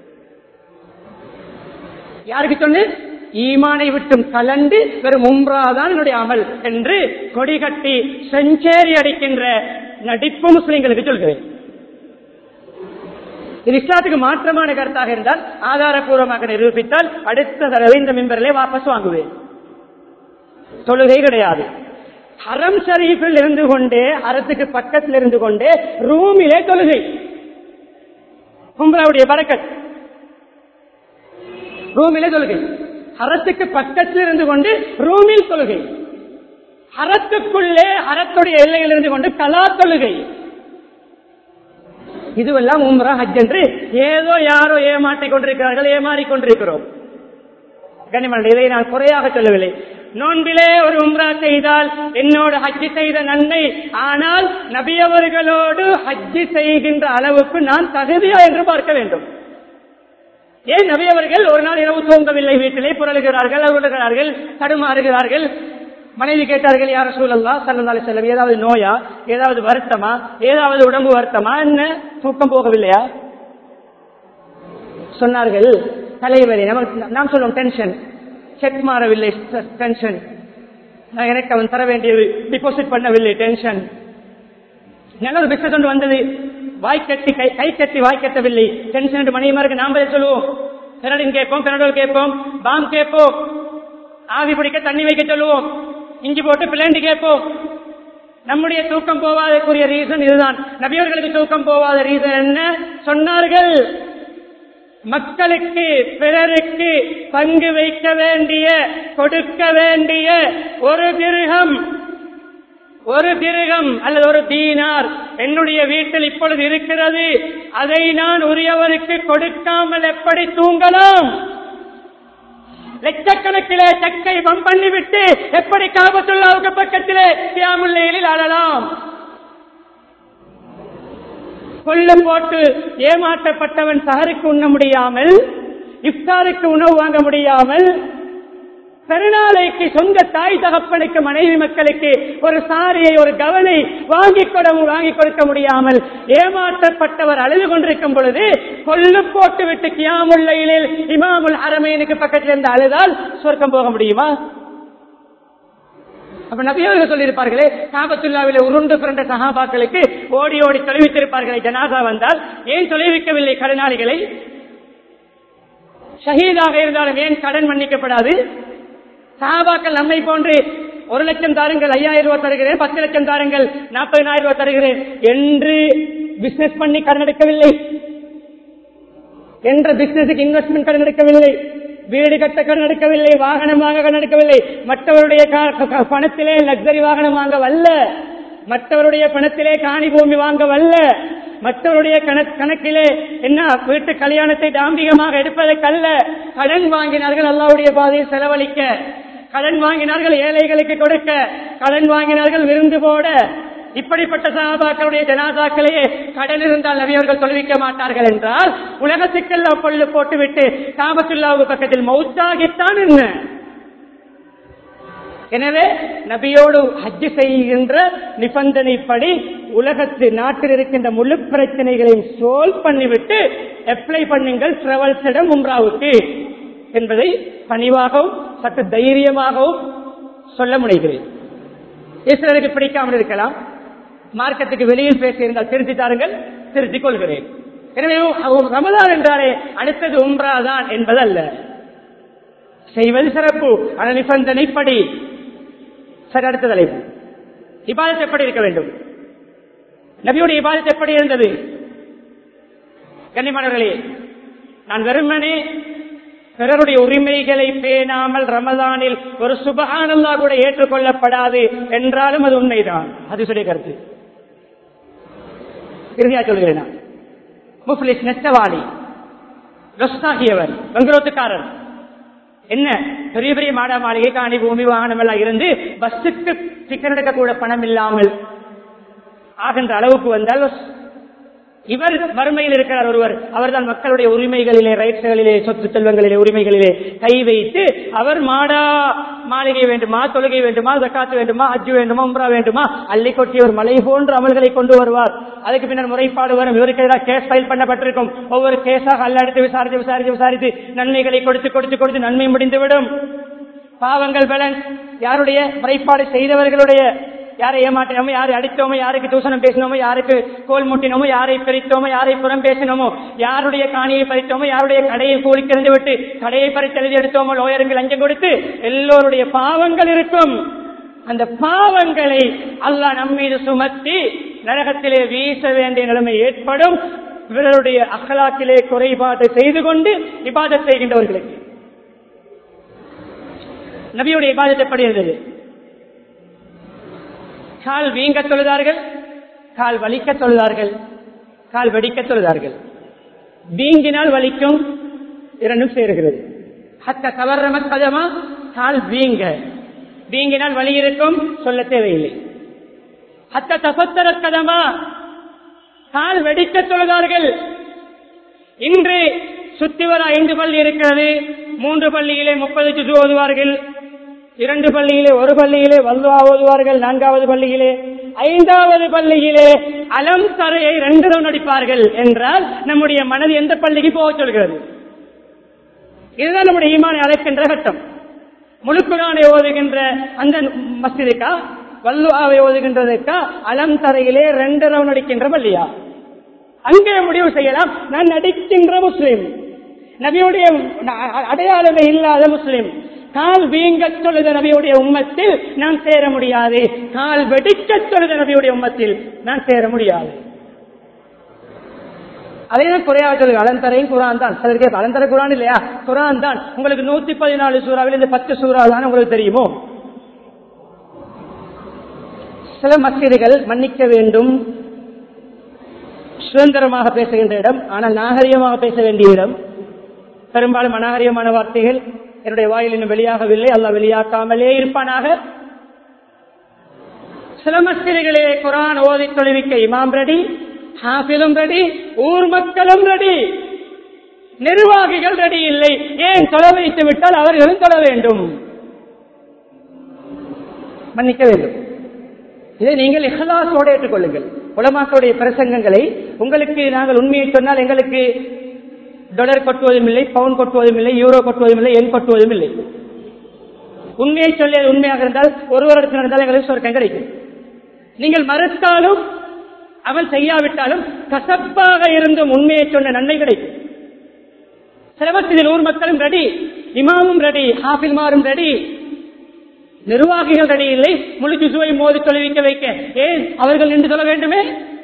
யாருக்கு சொல்லு ஈமானை விட்டும் கலந்து வெறும் உம்ராதான் என்னுடைய அமல் என்று கொடி கட்டி செஞ்சேரி அடிக்கின்ற நடிப்பு முஸ்லிம்களுக்கு சொல்கிறேன் இது இஸ்லாத்துக்கு மாற்றமான கருத்தாக இருந்தால் ஆதாரபூர்வமாக நிரூபித்தால் அடுத்த தடவை இந்த மெம்பரிலே வாபஸ் வாங்குவேன் தொழுகை கிடையாது ஹரம் ஷரீஃபில் இருந்து கொண்டே அரசுக்கு பக்கத்தில் இருந்து கொண்டே ரூமிலே தொழுகை கும்பலாவுடைய பறக்கத் ரூமிலே தொழுகை ஹரத்துக்கு பக்கத்தில் இருந்து கொண்டு ரூமில் தொழுகை ஹரத்துக்குள்ளே ஹரத்துடைய எல்லையில் இருந்து கொண்டு கலா தொழுகை இதுவெல்லாம் உம்ரா ஹஜ் என்று ஏதோ யாரோ ஏமாற்றிக் கொண்டிருக்கிறார்கள் ஏமாறிக் கொண்டிருக்கிறோம் கனிமன் இதை நான் குறையாக சொல்லவில்லை நோன்பிலே ஒரு உம்ரா செய்தால் என்னோடு ஹஜ்ஜி செய்த நன்மை ஆனால் நபியவர்களோடு ஹஜ்ஜி செய்கின்ற அளவுக்கு நான் தகுதியா என்று பார்க்க வேண்டும் ஏன் நபியவர்கள் ஒரு நாள் இரவு தூங்கவில்லை வீட்டிலே புரளுகிறார்கள் அருளுகிறார்கள் தடுமாறுகிறார்கள் மனைவி கேட்டார்கள் யார சூழல்லா சல்லி செல்லம் ஏதாவது நோயா ஏதாவது வருத்தமா ஏதாவது உடம்பு வருத்தமா என்ன தூக்கம் போகவில்லையா சொன்னார்கள் தலைவரே நமக்கு நாம் சொல்லுவோம் டென்ஷன் செக் மாறவில்லை டென்ஷன் நான் எனக்கு அவன் தர வேண்டியது டிபாசிட் பண்ணவில்லை டென்ஷன் நல்ல ஒரு பிசினஸ் ஒன்று வந்தது வாய் கட்டி கை கை கட்டி வாய் கட்டவில்லை டென்ஷன் மணியமாருக்கு நாம் பதில் சொல்லுவோம் பெரடின் கேட்போம் பெரடோல் கேட்போம் பாம் கேட்போம் ஆவி பிடிக்க தண்ணி வைக்க சொல்லுவோம் இஞ்சி போட்டு பிளேண்டு கேட்போம் நம்முடைய தூக்கம் போவாதக்குரிய ரீசன் இதுதான் நபியவர்களுக்கு தூக்கம் போவாத ரீசன் என்ன சொன்னார்கள் மக்களுக்கு பிறருக்கு பங்கு வைக்க வேண்டிய கொடுக்க வேண்டிய ஒரு திருகம் ஒரு திருகம் அல்லது ஒரு தீனார் என்னுடைய வீட்டில் இப்பொழுது இருக்கிறது அதை நான் உரியவருக்கு கொடுக்காமல் எப்படி தூங்கலாம் லட்சக்கணக்கிலே சக்கை பம் பண்ணிவிட்டு எப்படி காபத்துள்ளாவுக்கு பக்கத்திலே தியாமுல்லையில் ஆடலாம் கொள்ளம் போட்டு ஏமாற்றப்பட்டவன் சகருக்கு உண்ண முடியாமல் இஃப்தாருக்கு உணவு வாங்க முடியாமல் பெருநாளைக்கு சொந்த தாய் தகப்பனுக்கு மனைவி மக்களுக்கு ஒரு சாரியை ஒரு கவனை வாங்கிக் கொட வாங்கிக் கொடுக்க முடியாமல் ஏமாற்றப்பட்டவர் அழுது கொண்டிருக்கும் பொழுது கொல்லு போட்டு விட்டு கியாமுல்லையில் இமாமுல் அரமேனுக்கு பக்கத்தில் இருந்து அழுதால் சொர்க்கம் போக முடியுமா அப்ப நபியவர்கள் சொல்லியிருப்பார்களே காபத்துல்லாவிலே உருண்டு பிறந்த சகாபாக்களுக்கு ஓடி ஓடி தொலைவித்திருப்பார்களே ஜனாதா வந்தால் ஏன் தொலைவிக்கவில்லை கடனாளிகளை ஷஹீதாக இருந்தாலும் ஏன் கடன் மன்னிக்கப்படாது சகாபாக்கள் நம்மை போன்று ஒரு லட்சம் தாருங்கள் ஐயாயிரம் ரூபாய் தருகிறேன் பத்து லட்சம் தாருங்கள் நாற்பதினாயிரம் ரூபாய் தருகிறேன் என்று பிசினஸ் பண்ணி கடன் எடுக்கவில்லை என்ற பிசினஸுக்கு இன்வெஸ்ட்மெண்ட் கடன் எடுக்கவில்லை வீடு கட்ட கடன் எடுக்கவில்லை வாகனம் வாங்க கடன் எடுக்கவில்லை மற்றவருடைய கா- க- பணத்திலே லக்ஸரி வாகனம் வாங்க வல்ல மற்றவருடைய பணத்திலே காணி பூமி வாங்க வல்ல மற்றவருடைய கண- கணக்கிலே என்ன வீட்டு கல்யாணத்தை தாம்பிகமாக எடுப்பதற்கல்ல கடன் வாங்கினார்கள் அல்லாவுடைய பாதையில் செலவழிக்க கடன் வாங்கினார்கள் ஏழைகளுக்கு கொடுக்க கடன் வாங்கினார்கள் விருந்து போட இப்படிப்பட்ட சகாபாக்களுடைய ஜனாதாக்களையே கடன் இருந்தால் நபியவர்கள் தொழுவிக்க மாட்டார்கள் என்றால் உலகத்துக்கெல்லாம் கொள்ளு போட்டுவிட்டு காபத்துல்லாவுக்கு பக்கத்தில் மௌத்தாகித்தான் என்ன எனவே நபியோடு ஹஜ் செய்கின்ற நிபந்தனைப்படி உலகத்து நாட்டில் இருக்கின்ற முழு பிரச்சனைகளையும் சோல்வ் பண்ணிவிட்டு அப்ளை பண்ணுங்கள் டிராவல்ஸிடம் உம்ராவுக்கு என்பதை பணிவாகவும் சற்று தைரியமாகவும் சொல்ல முடிகிறேன் இஸ்ரேலுக்கு பிடிக்காமல் இருக்கலாம் மார்க்கத்துக்கு வெளியில் பேசியிருந்தால் திருத்தி தாருங்கள் திருத்திக் கொள்கிறேன் எனவே உ- ரமதான் என்றாலே அடுத்தது உம்ரா தான் என்பதல்ல செய்வது சிறப்பு அந்த நிபந்தனைப்படி சரி அடுத்த தலைப்பு இபாதத் எப்படி இருக்க வேண்டும் நபியுடைய இபாதத் எப்படி இருந்தது கண்ணியமானவர்களே நான் வெறுமனே பிறருடைய உரிமைகளை பேணாமல் ரமதானில் ஒரு சுபகானல்லா கூட ஏற்றுக்கொள்ளப்படாது என்றாலும் அது உண்மைதான் அது சொல்லிய கருத்து இறுதியா சொல்கிறேன் நான். முஃப்லிஸ் நெச்சவாளி லொஸ்தாகியவர் பெங்களூத்துக்காரர் என்ன பெரிய பெரிய மாடா மாளிகை காணி பூமி வாகனம் எல்லாம் இருந்து பஸ்ஸுக்கு டிக்கெட் எடுக்க கூட பணம் இல்லாமல் ஆகின்ற அளவுக்கு வந்தால் இவர் வறுமையில் இருக்கிறார் ஒருவர் அவர்தான் மக்களுடைய உரிமைகளிலே ரைட்ஸ்களிலே சொத்து செல்வங்களிலே உரிமைகளிலே கை வைத்து அவர் மாடா மாளிகை வேண்டுமா தொழுகை வேண்டுமா ஜக்காத்து வேண்டுமா அஜ்ஜு வேண்டுமா உம்ரா வேண்டுமா அள்ளி கொட்டி ஒரு மலை போன்ற அமல்களை கொண்டு வருவார் அதுக்கு பின்னர் முறைப்பாடு வரும் இவருக்கு எதிராக கேஸ் ஃபைல் பண்ணப்பட்டிருக்கும் ஒவ்வொரு கேஸாக அல்லடித்து விசாரித்து விசாரித்து விசாரித்து நன்மைகளை கொடுத்து கொடுத்து கொடுத்து நன்மை முடிந்துவிடும் பாவங்கள் பேலன்ஸ் யாருடைய முறைப்பாடு செய்தவர்களுடைய யாரை ஏமாற்றினோமோ யாரை அடித்தோமோ யாருக்கு தூசணம் பேசினோமோ யாருக்கு கோல் முட்டினோமோ யாரை பிரித்தோமோ யாரை புறம் பேசினோமோ யாருடைய காணியை பறித்தோமோ யாருடைய கடையை கூலிக்கிருந்து விட்டு கடையை பறித்து எழுதி எடுத்தோமோ லோயருக்கு லஞ்சம் கொடுத்து எல்லோருடைய பாவங்கள் இருக்கும் அந்த பாவங்களை அல்லாஹ் நம்மீது சுமத்தி நரகத்திலே வீச வேண்டிய நிலைமை ஏற்படும் இவர்களுடைய அகலாக்கிலே குறைபாட்டை செய்து கொண்டு இபாதத் செய்கின்றவர்களுக்கு நபியுடைய இபாதத் எப்படி இருந்தது கால் வீங்க தொழுதார்கள் கால் வலிக்க தொழுதார்கள் கால் வெடிக்க தொழுதார்கள் வீங்கினால் வலிக்கும் இரண்டும் சேருகிறது ஹத்த கவர்ரம கதமா கால் வீங்க வீங்கினால் வலி இருக்கும் சொல்ல தேவையில்லை ஹத்த தசத்தர கதமா கால் வெடிக்க தொழுதார்கள் இன்று சுத்தி வர ஐந்து பள்ளி இருக்கிறது மூன்று பள்ளியிலே முப்பது சுற்று ஓதுவார்கள் இரண்டு பள்ளியிலே ஒரு பள்ளியிலே வல்லுவா ஓதுவார்கள் நான்காவது பள்ளியிலே ஐந்தாவது பள்ளியிலே அலம் தரையை ரெண்டு ரவுண்ட் அடிப்பார்கள் என்றால் நம்முடைய மனது எந்த பள்ளிக்கு போக சொல்கிறது இதுதான் நம்முடைய ஈமானை அழைக்கின்ற கட்டம் முழுக்குரானை ஓதுகின்ற அந்த மஸ்ஜிதுக்கா வல்லுவாவை ஓதுகின்றதுக்கா அலம் தரையிலே ரெண்டு ரவுண்ட் அடிக்கின்ற பள்ளியா அங்கே முடிவு செய்யலாம் நான் நடிக்கின்ற முஸ்லிம் நபியுடைய அடையாளமே இல்லாத முஸ்லிம் கால் வீங்க தொழுத நபியுடைய உம்மத்தில் நான் சேர முடியாது கால் வெடிக்க தொழுத நபியுடைய உம்மத்தில் நான் சேர முடியாது அதே தான் குறையாக சொல்லுங்க அலந்தரையும் குரான் தான் சிலருக்கு அலந்தர குரான் இல்லையா குரான் தான் உங்களுக்கு நூத்தி பதினாலு சூறாவில் இந்த பத்து சூறா தான் உங்களுக்கு தெரியுமோ சில மசிதிகள் மன்னிக்க வேண்டும் சுதந்திரமாக பேசுகின்ற இடம் ஆனால் நாகரிகமாக பேச வேண்டிய இடம் பெரும்பாலும் அநாகரிகமான வார்த்தைகள் என்னுடைய வாயில் இன்னும் வெளியாகவில்லை அல்ல வெளியாக்காமலே இருப்பானாக சில மஸ்திரிகளே குரான் ஓதி தொழுவிக்க இமாம் ரெடி ஹாஃபிலும் ரெடி ஊர் மக்களும் ரெடி நிர்வாகிகள் ரெடி இல்லை ஏன் தொலை வைத்து விட்டால் அவர்களும் தொழ வேண்டும் மன்னிக்க வேண்டும் இதை நீங்கள் இஹ்லாசோடு ஏற்றுக்கொள்ளுங்கள் உலமாக்களுடைய பிரசங்கங்களை உங்களுக்கு நாங்கள் உண்மையை சொன்னால் எங்களுக்கு டொலர் கொட்டுவதும் இல்லை பவுன் கொட்டுவதும் இல்லை யூரோ கொட்டுவதும் இல்லை எண் கொட்டுவதும் இல்லை உண்மையை சொல்லியது உண்மையாக இருந்தால் ஒருவரிடத்தில் நடந்தால் எங்களுக்கு சொர்க்கம் கிடைக்கும் நீங்கள் மறுத்தாலும் அவன் செய்யாவிட்டாலும் கசப்பாக இருந்தும் உண்மையை சொன்ன நன்மை கிடைக்கும் சிலவற்றில் ஊர் மக்களும் ரெடி இமாமும் ரெடி ஹாஃபில்மாரும் ரெடி நிர்வாகிகள் ரெடி இல்லை முழு ஜுசுவை மோதி தொலைவிக்க வைக்க ஏன் அவர்கள் நின்று சொல்ல வேண்டுமே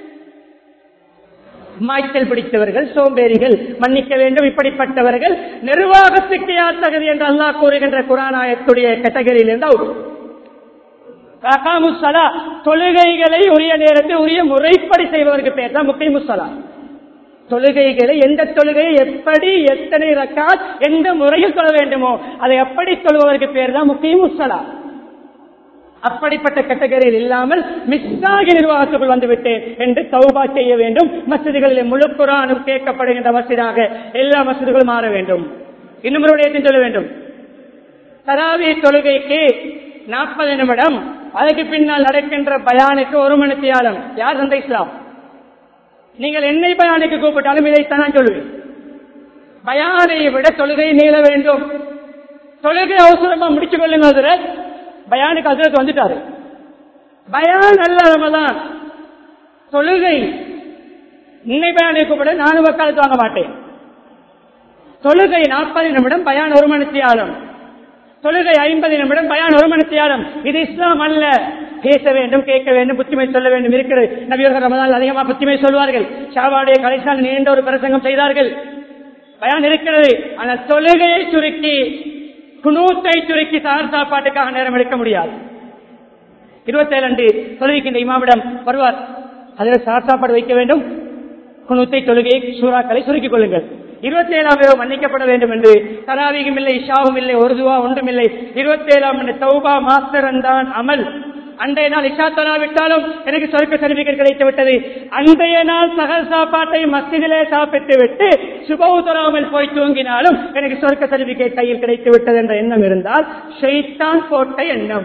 மாய்ச்சல் பிடித்தவர்கள் சோம்பேறிகள் மன்னிக்க வேண்டும் இப்படிப்பட்டவர்கள் நிர்வாகத்துக்கு யார் தகுதி என்று அல்லாஹ் கூறுகின்ற குரானாயத்துடைய கேட்டகரியில் இருந்து அவுட் ரகாமுசலா தொழுகைகளை உரிய நேரத்தில் உரிய முறைப்படி செய்வதற்கு பேர் தான் முக்கிய முசலா தொழுகைகளை எந்த தொழுகையை எப்படி எத்தனை ரக்காத் எந்த முறையில் தொழ வேண்டுமோ அதை எப்படி தொழுவதற்கு பேர் தான் முக்கிய முசலா அப்படிப்பட்ட கேட்டகரியில் இல்லாமல் மிஸ்ஸாகி நிர்வாகத்துக்குள் வந்துவிட்டேன் என்று தௌபா செய்ய வேண்டும் மசிதிகளில் முழு குரானும் கேட்கப்படுகின்ற மசிதாக எல்லா மசிதிகளும் மாற வேண்டும் இன்னும் ஒரு விடயத்தையும் சொல்ல வேண்டும் தராவி தொழுகைக்கு நாற்பது நிமிடம் அதுக்கு பின்னால் நடக்கின்ற பயானுக்கு ஒரு மணி தியாலம் யார் சந்தை இஸ்லாம் நீங்கள் என்னை பயானுக்கு கூப்பிட்டாலும் இதைத்தான் நான் சொல்லுவேன் பயானை விட தொழுகை நீள வேண்டும் தொழுகை அவசரமா முடிச்சுக் கொள்ளுங்க ஹசரத் பயானுக்கு ஹசரத் வந்துட்டாரு பயான் அல்ல ரமதான் தொழுகை இன்னை பயானை கூப்பிட நானும் வக்காலத்து வாங்க மாட்டேன் தொழுகை நாற்பது நிமிடம் பயான் ஒரு மணி தியாலம் தொழுகை ஐம்பது நிமிடம் பயான் ஒரு மணி தியாலம் இது இஸ்லாம் அல்ல பேச வேண்டும் கேட்க வேண்டும் புத்திமை சொல்ல வேண்டும் இருக்கிறது நபியர்கள் ரமதான் அதிகமாக புத்திமை சொல்வார்கள் ஷாவாடைய கடைசால் நீண்ட ஒரு பிரசங்கம் செய்தார்கள் பயான் இருக்கிறது ஆனால் தொழுகையை சுருக்கி குணூத்தை சுருக்கி சார் சாப்பாட்டுக்காக நேரம் எடுக்க முடியாது இருபத்தேழு அன்று தொழுகின்ற இமாமிடம் வருவார் அதில் சார் சாப்பாடு வைக்க வேண்டும் குணூத்தை தொழுகை சூறாக்களை சுருக்கிக் கொள்ளுங்கள் இருபத்தி ஏழாம் இரவு மன்னிக்கப்பட வேண்டும் என்று தராவிகும் இல்லை இஷாவும் இல்லை ஒரு துவா ஒன்றும் இல்லை இருபத்தி ஏழாம் தௌபா மாஸ்டர் தான் அமல் அன்றைய நாள் இஷா தராவிட்டாலும் எனக்கு சொர்க்க சர்டிபிகேட் கிடைத்து விட்டது அன்றைய நாள் சகல் சாப்பாட்டை மஸ்ஜிதிலே சாப்பிட்டு விட்டு சுபவு தராமல் போய் தூங்கினாலும் எனக்கு சொர்க்க சர்டிபிகேட் கையில் கிடைத்து விட்டது என்ற எண்ணம் இருந்தால் ஷெய்தான் போட்ட எண்ணம்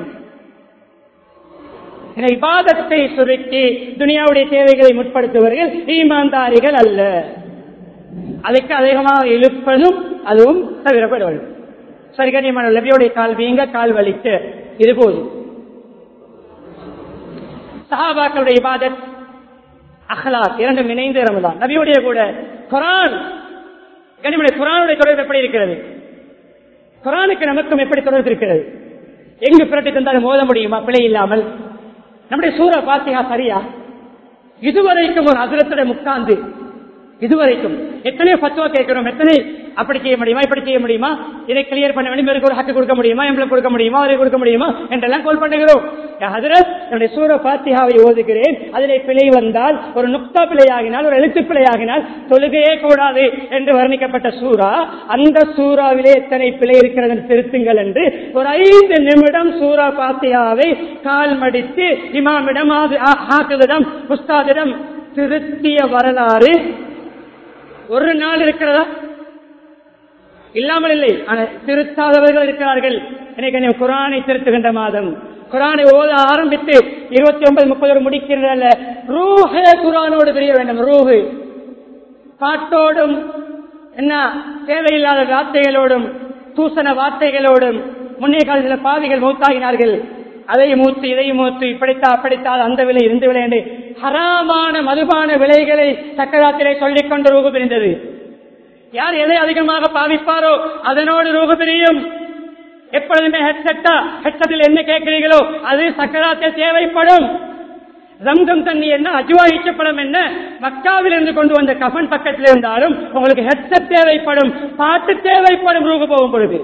இபாதத்தை சுருக்கி துனியாவுடைய தேவைகளை முற்படுத்துவர்கள் ஈமான்தாரிகள் அல்ல அதுக்கு அதிகமாக இழுப்பதும் அதுவும் தவிரப்படுவது சரி கண்ணியமான லபியோடைய கால் வீங்க கால் வலித்து இது போதும் சஹாபாக்களுடைய இபாதத் அஹ்லாக் இரண்டும் இணைந்து ரமதான் நபியுடைய கூட குரான் கனிமனை குரானுடைய தொடர்பு எப்படி இருக்கிறது குரானுக்கு நமக்கும் எப்படி தொடர்பு இருக்கிறது எங்கு புரட்டி தந்தாலும் மோத முடியுமா பிழை இல்லாமல் நம்முடைய சூர பாத்தியா சரியா இதுவரைக்கும் ஒரு அதிரத்துடைய முக்காந்து இதுவரைக்கும் எத்தனையோ பத்துவா கேட்கிறோம் எத்தனை அப்படி செய்ய முடியுமா இப்படி செய்ய முடியுமா இதை கிளியர் பண்ண வேண்டும் இவருக்கு ஒரு ஹக்கு கொடுக்க முடியுமா எம்பளை கொடுக்க முடியுமா அவரை கொடுக்க முடியுமா என்றெல்லாம் கோல் பண்ணுகிறோம் ஹதரத் என்னுடைய சூர பாத்தியாவை ஓதுகிறேன் அதிலே பிழை வந்தால் ஒரு நுக்தா பிழையாகினால் ஒரு எழுத்து பிழையாகினால் தொழுகையே கூடாது என்று வர்ணிக்கப்பட்ட சூரா அந்த சூறாவிலே எத்தனை பிழை இருக்கிறது திருத்துங்கள் என்று ஒரு ஐந்து நிமிடம் சூரா பாத்தியாவை கால் மடித்து இமாமிடம் ஆக்குதிடம் உஸ்தாதிடம் திருத்திய வரலாறு ஒரு நாள் இருக்கிறதா இல்லாமல் இல்லை ஆனால் திருத்தாதவர்கள் இருக்கிறார்கள் எனக்கு குரானை திருத்துகின்ற மாதம் குரானை ஓத ஆரம்பித்து இருபத்தி ஒன்பது முப்பது முடிக்கின்ற ரூஹே குரானோடு பிரிய வேண்டும் ரூஹு பாட்டோடும் என்ன தேவையில்லாத வார்த்தைகளோடும் தூசண வார்த்தைகளோடும் முன்னே காலத்தில் பாவிகள் மூத்தாகினார்கள் அதை மூத்து இதை மூத்து இப்படித்தா அப்படித்தா அந்த விலை இந்த விலை என்று ஹராமான மதுபான விலைகளை சக்கராத்திரை சொல்லிக் கொண்டு ரூபு பிரிந்தது யார் எதை அதிகமாக பாவிப்பாரோ அதனோடு ரூபு பிரியும் எப்பொழுதுமே ஹெட்செட்டா ஹெட்செட்டில் என்ன கேட்கிறீர்களோ அது சக்கராத்தில் தேவைப்படும் ரம்கம் தண்ணி என்ன அஜுவா ஈச்சப்படம் என்ன மக்காவில் இருந்து கொண்டு வந்த கஃபன் பக்கத்தில் இருந்தாலும் உங்களுக்கு ஹெட்செட் தேவைப்படும் பாட்டு தேவைப்படும் ரூபு போகும் பொழுது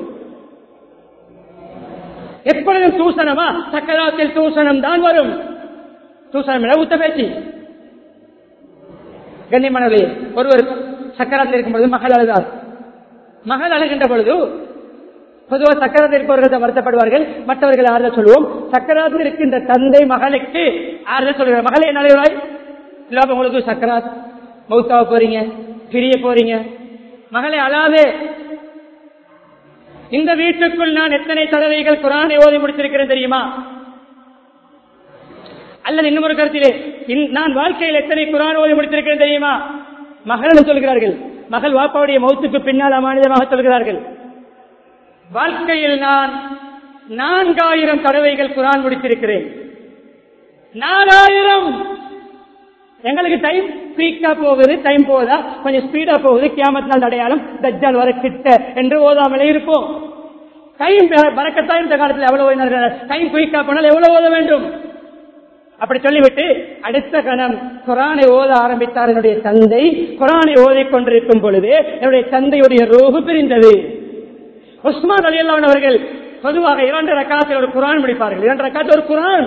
எப்பொழுதும் தூசணமா சக்கராத்தில் தூசணம் தான் வரும் தூசணம் ஊத்த பேச்சு கண்ணியமானவர்களே ஒருவர் சக்கராத்தில் இருக்கும் பொழுது மகள் அழுதார் மகள் அழுகின்ற பொழுது பொதுவாக சக்கரத்தில் இருப்பவர்கள் வருத்தப்படுவார்கள் மற்றவர்கள் ஆறுதல் சொல்லுவோம் சக்கராத்தில் இருக்கின்ற தந்தை மகளுக்கு ஆறுதல் சொல்லுவார் மகளே என்ன அழுகிறாய் இல்ல உங்களுக்கு சக்கராத் மௌத்தாவ போறீங்க பிரிய போறீங்க மகளே அழாதே இந்த வீட்டுக்குள் நான் எத்தனை தடவைகள் குரானை ஓதி முடித்திருக்கிறேன் தெரியுமா அல்லது இன்னொரு கருத்திலே இன்- நான் வாழ்க்கையில் எத்தனை குரான் ஓதி முடித்திருக்கிறேன் தெரியுமா மகள் சொல்கிறார்கள் மகள் வாப்பாவுடைய மௌத்துக்கு பின்னால் அமானிதமாக சொல்கிறார்கள் வாழ்க்கையில் நான் நான்காயிரம் தடவைகள் குரான் முடித்திருக்கிறேன் நாலாயிரம் எங்களுக்கு டைம் குயிக்கா போகுது டைம் போகுதா கொஞ்சம் ஸ்பீடா போகுது கியாமத் நாள் அடையாளம் தஜ்ஜால் வர கிட்ட என்று ஓதாமலே இருப்போம் டைம் பறக்கத்தான் இந்த காலத்தில் எவ்வளவு டைம் குயிக்கா போனால் எவ்வளவு ஓத வேண்டும் அப்படி சொல்லிவிட்டு அடுத்த கணம் குரானை ஓத ஆரம்பித்தார் என்னுடைய தந்தை குரானை ஓதிக் கொண்டிருக்கும் பொழுது என்னுடைய தந்தையுடைய ரோகு பிரிந்தது உஸ்மான் அலி அல்லான் அவர்கள் பொதுவாக இரண்டு ரக்காத்தில் ஒரு குரான் முடிப்பார்கள் இரண்டு ரக்காத்தில் ஒரு குரான்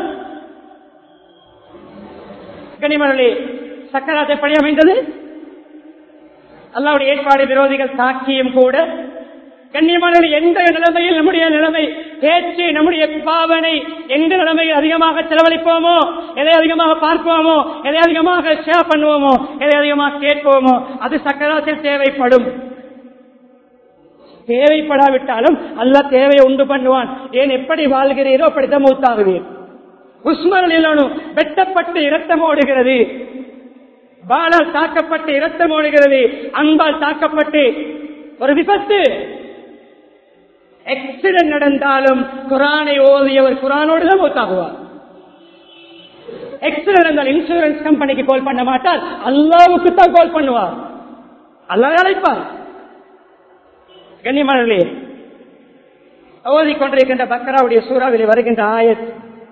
கனிமரளி சக்கராத் எப்படி அமைந்தது அல்லாவுடைய ஏற்பாடு விரோதிகள் சாட்சியும் கூட கண்ணியமான எந்த நிலைமையில் நம்முடைய நிலைமை பேச்சு நம்முடைய பாவனை எந்த நிலைமையில் அதிகமாக செலவழிப்போமோ எதை அதிகமாக பார்ப்போமோ எதை அதிகமாக ஷேர் பண்ணுவோமோ எதை அதிகமாக கேட்போமோ அது சக்கராத்தில் தேவைப்படும் தேவைப்படாவிட்டாலும் அல்ல தேவையை உண்டு பண்ணுவான் ஏன் எப்படி வாழ்கிறீரோ அப்படித்தான் மூத்தாகுவீர் உஸ்மான் இல்லானும் வெட்டப்பட்டு இரத்தம் ஓடுகிறது பாலால் தாக்கப்பட்டு இரத்தம் ஓடுகிறது அன்பால் தாக்கப்பட்டு ஒரு விபத்து ஆக்சிடென்ட் நடந்தாலும் குரானை ஓதியவர் குரானோடு தான் மூத்தாகுவார் ஆக்சிடென்ட் நடந்தால் இன்சூரன்ஸ் கம்பெனிக்கு கால் பண்ண மாட்டார் அல்லாவுக்கு தான் கால் பண்ணுவார் அல்லாஹ் அழைப்பார் கண்ணியமானே ஓதிக்கொண்டிருக்கின்ற பக்கராவுடைய சூறாவிலே வருகின்ற ஆயத்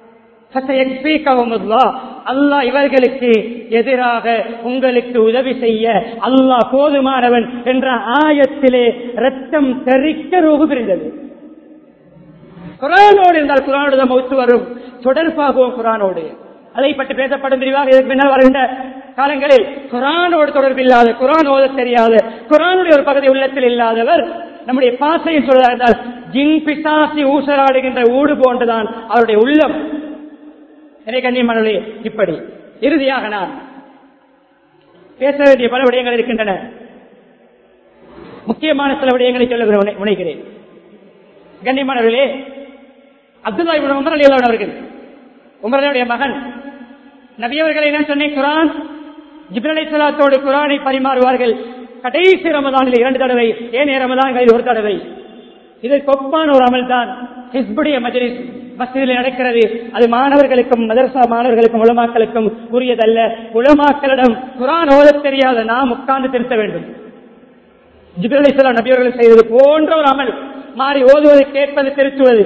அல்லாஹ் இவர்களுக்கு எதிராக உங்களுக்கு உதவி செய்ய அல்லாஹ் போதுமானவன் என்ற ஆயத்திலே ரத்தம் தெறிக்க ரோகு பிரிந்தது குரானோடு இருந்தால் குரானோடு தான் மௌத்து வரும் தொடர்பாகவும் குரானோடு அதை பற்றி பேசப்படும் விரிவாக இதற்கு பின்னால் வருகின்ற காலங்களில் குரானோடு தொடர்பில்லாத குரான் ஓத தெரியாத குரானுடைய ஒரு பகுதி உள்ளத்தில் இல்லாதவர் நம்முடைய பாசையில் சொல்வதால் ஜின் பிசாசி ஊசலாடுகின்ற ஊடு போன்றுதான் அவருடைய உள்ளம் எனவே கண்ணியமானவர்களே இப்படி இறுதியாக நான் பேச வேண்டிய பல விடயங்கள் இருக்கின்றன முக்கியமான சில விடயங்களை சொல்ல விரும்ப- முனைகிறேன் கண்ணியமானவர்களே அப்துல்லா இப்னு உமர் அலி அவர்கள் உமரனுடைய மகன் நபியவர்களை என்ன சொன்னேன் குரான் ஜிப்ரலை சலாத்தோடு குரானை பரிமாறுவார்கள் கடைசி ரமதானில் இரண்டு தடவை ஏனைய ரமதான்களில் ஒரு தடவை இது கொப்பான ஒரு அமல் தான் ஹிஸ்புடைய மஜலிஸ் மஸ்ஜிதில் நடக்கிறது அது மாணவர்களுக்கும் மதரசா மாணவர்களுக்கும் உலமாக்களுக்கும் உரியதல்ல உலமாக்களிடம் குரான் ஓதத் தெரியாத நாம் உட்கார்ந்து திருத்த வேண்டும் ஜிப்ரலை சலா நபியவர்கள் செய்தது போன்ற ஒரு அமல் மாறி ஓதுவதை கேட்பது திருத்துவது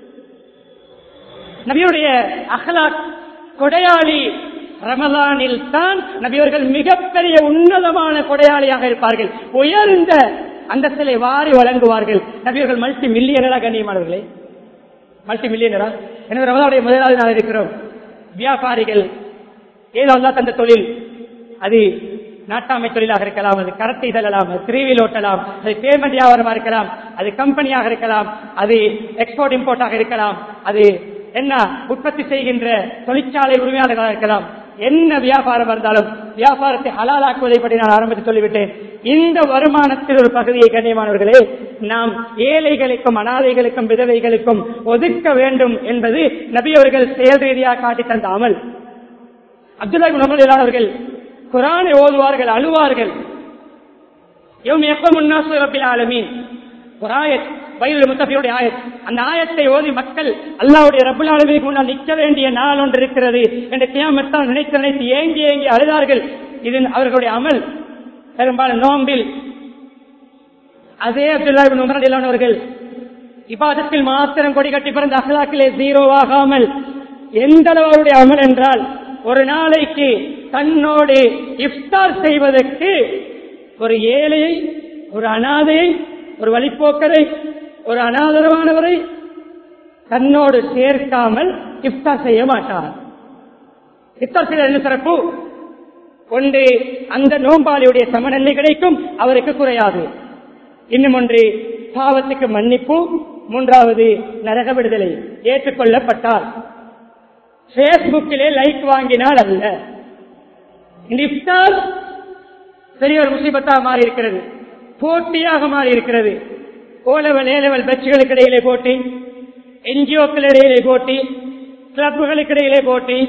நபியுடைய அகலாக் கொடையாளி ரமலானில் தான் நபியவர்கள் மிகப்பெரிய உன்னதமான கொடையாளியாக இருப்பார்கள் உயர்ந்த அந்தஸ்திலே வாரி வழங்குவார்கள் நபியவர்கள் மல்டி மில்லியனரா கண்ணியமானவர்களே மல்டி மில்லியனரா எனவே ரமலானுடைய முதலாவது நாள் இருக்கிறோம் வியாபாரிகள் ஏதோ அல்லா தந்த தொழில் அது நாட்டாமை தொழிலாக இருக்கலாம் அது கரத்தை செல்லலாம் அது திருவில் ஓட்டலாம் அது பேமெண்ட் வியாபாரமா இருக்கலாம் அது கம்பெனியாக இருக்கலாம் அது எக்ஸ்போர்ட் இம்போர்ட்டாக இருக்கலாம் அது என்ன உற்பத்தி செய்கின்ற தொழிற்சாலை உரிமையாளர்களாக இருக்கலாம் என்ன வியாபாரம் இருந்தாலும் வியாபாரத்தை ஹலாலாக்குவதை பற்றி நான் ஆரம்பித்து சொல்லிவிட்டேன் இந்த வருமானத்தில் ஒரு பகுதியை கண்ணியமானவர்களே நாம் ஏழைகளுக்கும் அனாதைகளுக்கும் விதவைகளுக்கும் ஒதுக்க வேண்டும் என்பது நபி அவர்கள் செயல் ரீதியாக காட்டி தந்த அமல் அப்துல்லா முகமது அவர்கள் குரானை ஓதுவார்கள் அழுவார்கள் யௌம் யக்வமுன் நாசு ரப்பில் ஆலமீன் ஒரு ஆயத் வயது முத்தபியுடைய ஆயத் அந்த ஆயத்தை ஓதி மக்கள் அல்லாவுடைய ரப்புல் ஆலமீனுக்கு முன்னால் நிற்க வேண்டிய நாள் ஒன்று இருக்கிறது என்று கியாமத்தான் நினைத்து நினைத்து ஏங்கி ஏங்கி அழுதார்கள் இது அவர்களுடைய அமல் பெரும்பாலும் நோம்பில் அதே அப்துல்லா இப்னு உமர் ரலியல்லாஹு அன்ஹு அவர்கள் இபாதத்தில் மாத்திரம் கொடி கட்டி பிறந்த அகலாக்கிலே ஜீரோவாகாமல் எந்த அளவு அவருடைய அமல் என்றால் ஒரு நாளைக்கு தன்னோடு இஃப்தார் செய்வதற்கு ஒரு ஏழையை ஒரு அனாதையை ஒரு வழிப்போக்கரை ஒரு அனாதரவானவரை தன்னோடு சேர்க்காமல் இஃப்தார் செய்ய மாட்டார் இஃப்தார் செய்த என்ன சிறப்பு ஒன்று அந்த நோம்பாளியுடைய சமநிலை கிடைக்கும் அவருக்கு குறையாது இன்னும் ஒன்று பாவத்துக்கு மன்னிப்பு மூன்றாவது நரக விடுதலை ஏற்றுக்கொள்ளப்பட்டார் பேஸ்புக்கிலே லைக் வாங்கினால் அல்ல இந்த இஃப்தார் பெரிய ஒரு முசீபத்தாக மாறி இருக்கிறது போட்டியாக மாறி இருக்கிறது ஓலவல் ஏலவல் பட்சிகளுக்கு இடையிலே போட்டி என்ஜிஓக்கள் இடையிலே போட்டி கிளப்புகளுக்கு இடையிலே போட்டி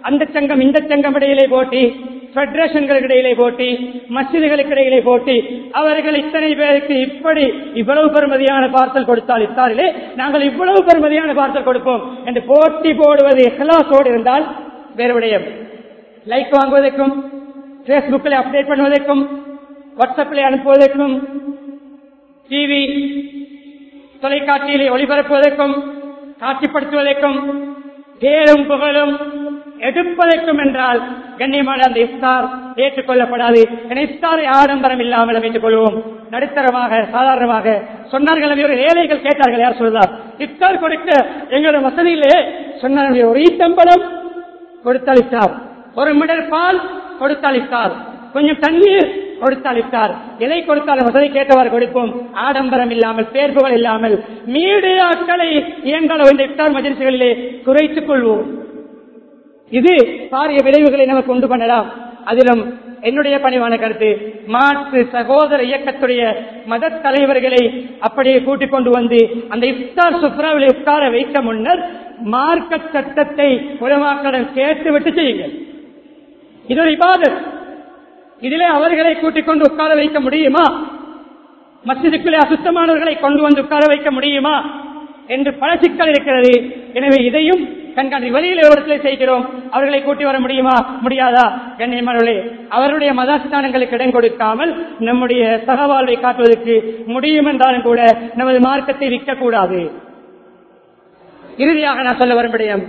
அந்த சங்கம் இந்த சங்கம் இடையிலே போட்டி பெடரேஷன்களுக்கு இடையிலே போட்டி மசிதிகளுக்கு இடையிலே போட்டி அவர்கள் இத்தனை பேருக்கு இப்படி இவ்வளவு பெருமதியான பார்சல் கொடுத்தால் இத்தாரிலே நாங்கள் இவ்வளவு பெருமதியான பார்சல் கொடுப்போம் என்று போட்டி போடுவது எஹ்லாசோடு இருந்தால் வேறு விடயம் லைக் வாங்குவதற்கும் பேஸ்புக்கில் அப்டேட் பண்ணுவதற்கும் வாட்ஸ்அப்பில் அனுப்புவதற்கும் டிவி தொலைக்காட்சியிலே ஒளிபரப்புவதற்கும் காட்சிப்படுத்துவதற்கும் பேரும் புகழும் எடுப்பதற்கும் என்றால் கண்ணியமான அந்த இஃப்தார் ஏற்றுக்கொள்ளப்படாது என இஃப்தாரை ஆடம்பரம் இல்லாமல் அமைத்துக் கொள்வோம் நடுத்தரமாக சாதாரணமாக சொன்னார்கள் ஒரு ஏழைகள் கேட்டார்கள் யார் சொல்றார் இஃப்தார் கொடுக்க எங்களோட வசதியிலே சொன்னார்கள் ஒரு ஈத்தம்பலம் கொடுத்தளித்தார் ஒரு மிடர் பால் கொடுத்தளித்தார் கொஞ்சம் தண்ணீர் கொடுத்தளித்தார் எதை கொடுத்தாலும் வசதி கேட்டவர் கொடுப்போம் ஆடம்பரம் இல்லாமல் பேர்புகள் இல்லாமல் மீடியாக்களை இயங்கால இந்த இஃப்தார் மஜிலிசுகளிலே குறைத்துக் கொள்வோம் இது பாரிய விளைவுகளை நமக்கு உண்டு பண்ணலாம் அதிலும் என்னுடைய பணிவான கருத்து மாற்று சகோதர இயக்கத்துடைய மத தலைவர்களை அப்படியே கூட்டிக் கொண்டு வந்து அந்த இஃப்தார் சுப்ராவில் இஃப்தார வைக்க முன்னர் மார்க்க சட்டத்தை உலமாக்களிடம் கேட்டுவிட்டு செய்யுங்கள் இது ஒரு இபாதத் இதிலே அவர்களை கூட்டிக் கொண்டு உட்கார வைக்க முடியுமா மசிதுக்குள்ளே அசுத்தமானவர்களை கொண்டு வந்து உட்கார வைக்க முடியுமா என்று பல சிக்கல் இருக்கிறது எனவே இதையும் கண்காணி வெளியில் இடத்திலே செய்கிறோம் அவர்களை கூட்டி வர முடியுமா முடியாதா கண்ணியமானவர்களே அவருடைய மதஸ்தானங்களுக்கு இடம் கொடுக்காமல் நம்முடைய சகவாழ்வை காட்டுவதற்கு முடியும் என்றாலும் கூட நமது மார்க்கத்தை விற்கக்கூடாது இறுதியாக நான் சொல்ல வரும் விடயம்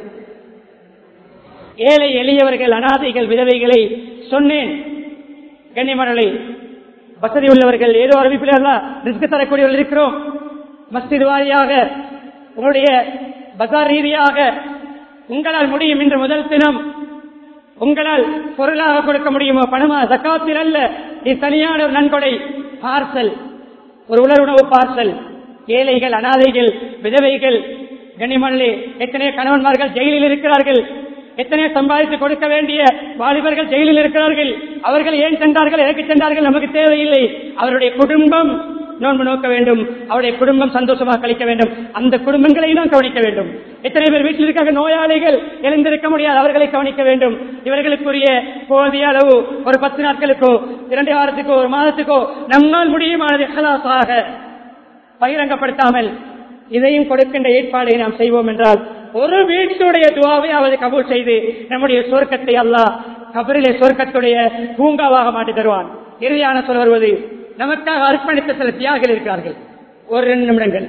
ஏழை எளியவர்கள் அனாதைகள் விதவைகளை சொன்னேன் கண்ணியமரலை வசதி உள்ளவர்கள் ஏதோ அறிவிப்பில் ரிஸ்க் தரக்கூடியவர்கள் இருக்கிறோம் மஸ்தித் வாரியாக உங்களுடைய பசார் ரீதியாக உங்களால் முடியும் என்று முதல் தினம் உங்களால் பொருளாக கொடுக்க முடியுமோ பணமா ஜக்காத்தில் அல்ல இது தனியான ஒரு நன்கொடை பார்சல் ஒரு உலர் உணவு பார்சல் ஏழைகள் அனாதைகள் விதவைகள் கனிமல்லி எத்தனை கணவன்மார்கள் ஜெயிலில் இருக்கிறார்கள் எத்தனை சம்பாதித்து கொடுக்க வேண்டிய வாலிபர்கள் ஜெயிலில் இருக்கிறார்கள் அவர்கள் ஏன் சென்றார்கள் எதற்கு சென்றார்கள் நமக்கு தேவையில்லை அவருடைய குடும்பம் நோன்பு நோக்க வேண்டும் அவருடைய குடும்பம் சந்தோஷமாக கழிக்க வேண்டும் அந்த குடும்பங்களை நாம் கவனிக்க வேண்டும் எத்தனை பேர் வீட்டில் இருக்காங்க நோயாளிகள் எழுந்திருக்க முடியாது அவர்களை கவனிக்க வேண்டும் இவர்களுக்குரிய போதிய அளவு ஒரு பத்து நாட்களுக்கோ இரண்டு வாரத்துக்கோ ஒரு மாதத்துக்கோ நம்மால் முடியுமானது ஹலாசாக பகிரங்கப்படுத்தாமல் இதையும் கொடுக்கின்ற ஏற்பாடை நாம் செய்வோம் என்றால் ஒரு வீட்டுடைய துவாவை அவர் கபூல் செய்து நம்முடைய சொர்க்கத்தை அல்லாஹ் கபரிலே சொர்க்கத்துடைய பூங்காவாக மாற்றி தருவான் இறுதியான சொல்ல வருவது நமக்காக அர்ப்பணித்த சில தியாகிகள் இருக்கிறார்கள் ஒரு ரெண்டு நிமிடங்கள்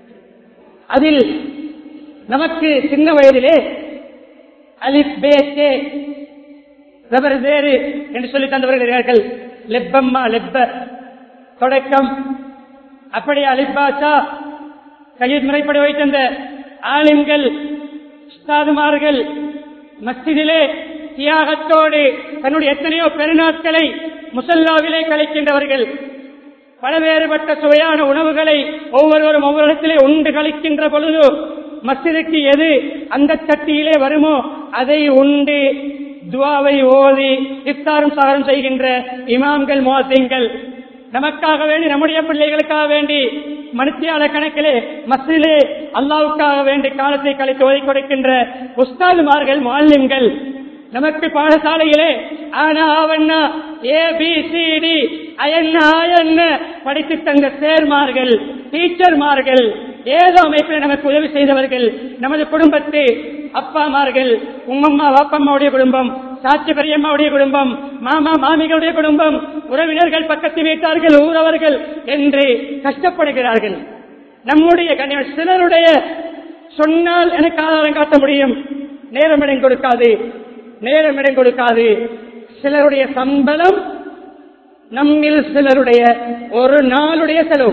அதில் நமக்கு சின்ன வயதிலே அலிப் பேசே ரபர் வேறு என்று சொல்லி தந்தவர்கள் இருக்கிறார்கள் லெப்பம்மா லெப்ப தொடக்கம் அப்படி அலிபாசா கையில் முறைப்பட வைத்திருந்த ஆலிம்கள் உஸ்தாதுமார்கள் மஸ்ஜிதிலே தியாகத்தோடு தன்னுடைய எத்தனையோ பெருநாட்களை முசல்லாவிலே கழிக்கின்றவர்கள் பலவேறுபட்ட சுவையான உணவுகளை ஒவ்வொருவரும் ஒவ்வொரு இடத்திலே உண்டு கழிக்கின்ற பொழுது மஸ்ஜிதுக்கு எது அந்த சட்டியிலே வருமோ அதை உண்டு துவாவை ஓதி இஃப்தாரும் சாரம் செய்கின்ற இமாம்கள் மோசிங்கள் நமக்காக வேண்டி நம்முடைய பிள்ளைகளுக்காக வேண்டி மனுத்தியால கணக்கிலே மசிலே அல்லாவுக்காக வேண்டி காலத்தை கழித்து ஒதை கொடுக்கின்ற உஸ்தாதுமார்கள் மாலிம்கள் நமக்கு பாடசாலையிலே ஆனா அவண்ணா ஏ பி சி டி அயன்னா அயன்ன படித்து தந்த சேர்மார்கள் டீச்சர்மார்கள் ஏதோ அமைப்பில் நமக்கு உதவி செய்தவர்கள் நமது குடும்பத்து அப்பாமார்கள் உம்மம்மா வாப்பம்மாவுடைய குடும்பம் சாட்சி பெரியம்மாவுடைய குடும்பம் மாமா மாமிகளுடைய குடும்பம் உறவினர்கள் பக்கத்து வீட்டார்கள் ஊரவர்கள் என்று கஷ்டப்படுகிறார்கள் நம்முடைய கண்ணிய சிலருடைய சொன்னால் எனக்கு ஆதாரம் காட்ட முடியும் நேரம் இடம் கொடுக்காது நேரம் இடம் கொடுக்காது சிலருடைய சம்பளம் நம்மில் சிலருடைய ஒரு நாளுடைய செலவு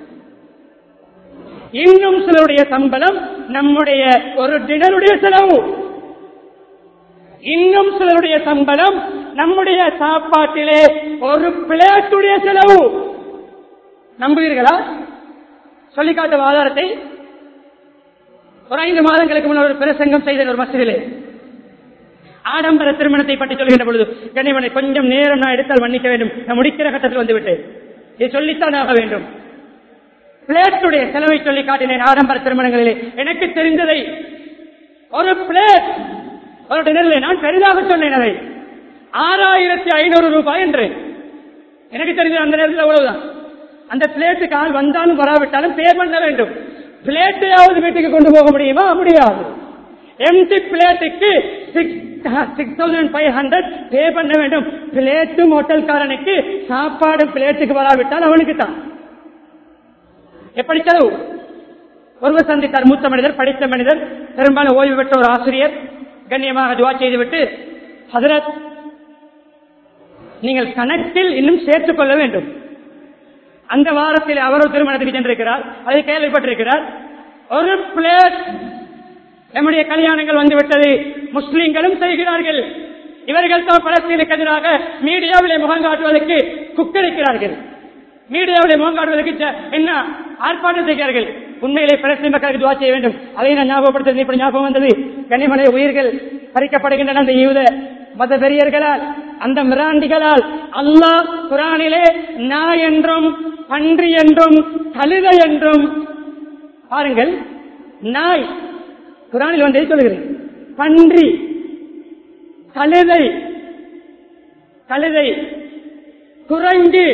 இன்னும் சிலருடைய சம்பளம் நம்முடைய ஒரு டினருடைய செலவு இன்னும் சிலருடைய சம்பளம் நம்முடைய சாப்பாட்டிலே ஒரு பிளேட்டுடைய செலவு நம்புவீர்களா சொல்லி காட்டும் ஆதாரத்தை ஒரு ஐந்து மாதங்களுக்கு முன்னர் ஒரு பிரசங்கம் செய்த ஒரு மசிதிலே ஆடம்பர திருமணத்தை பற்றி சொல்கின்ற பொழுது கனிமனை கொஞ்சம் நேரம் நான் எடுத்தால் மன்னிக்க வேண்டும் நான் முடிக்கிற கட்டத்தில் வந்துவிட்டேன் இதை சொல்லித்தான் ஆக வேண்டும் பிளேட்டுடைய செலவை சொல்லி காட்டினேன் ஆடம்பர திருமணங்களிலே எனக்கு தெரிந்ததை ஒரு பிளேட் அவருடைய நெல்லை நான் பெரிதாக சொன்னேன் அதை ஆறாயிரத்தி ஐநூறு ரூபாய் என்று எனக்கு தெரிஞ்ச அந்த நேரத்தில் அவ்வளவுதான் அந்த பிளேட்டுக்கு ஆள் வந்தாலும் வராவிட்டாலும் பே பண்ண வேண்டும் பிளேட்டையாவது வீட்டுக்கு கொண்டு போக முடியுமா முடியாது எம்டி பிளேட்டுக்கு six thousand five hundred pay பண்ண வேண்டும் பிளேட்டும் ஹோட்டல்காரனுக்கு சாப்பாடு பிளேட்டுக்கு வராவிட்டால் அவனுக்கு தான் எப்படி செலவு ஒருவர் சந்தித்தார் மூத்த மனிதர் படித்த மனிதர் பெரும்பாலும் ஓய்வு பெற்ற ஒரு ஆசிரியர் கண்ணியமாக துவா செய்துவிட்டு ஹதரத் நீங்கள் கணக்கில் இன்னும் சேர்த்துக் கொள்ள வேண்டும் அந்த வாரத்தில் அவரோ திருமணத்துக்கு சென்றிருக்கிறார் அதை கேள்விப்பட்டிருக்கிறார் ஒரு பிளேட் நம்முடைய கல்யாணங்கள் வந்துவிட்டது முஸ்லிம்களும் செய்கிறார்கள் இவர்கள் தான் பலஸ்தீனுக்கு எதிராக மீடியாவிலே முகம் காட்டுவதற்கு குக்களிக்கிறார்கள் மீடியாவிலே முகம் காட்டுவதற்கு ஜ- என்ன ஆர்ப்பாட்டம் செய்கிறார்கள் உண்மையிலே பலஸ்தீன் மக்களுக்கு துவா செய்ய வேண்டும் அதை நான் ஞாபகப்படுத்துறது இப்படி ஞாபகம் வந்தது கனிமலை உயிர்கள் பறிக்கப்படுகின்றன அந்த யூத மத வெறியர்களால் அந்த மிராண்டிகளால் அல்லாஹ் குரானிலே நாய் என்றும் பன்றி என்றும் கழுதை என்றும் பாருங்கள் நாய் குரானில் வந்தே சொல்கிறேன் பன்றி கழுதை கழுதை குரங்கு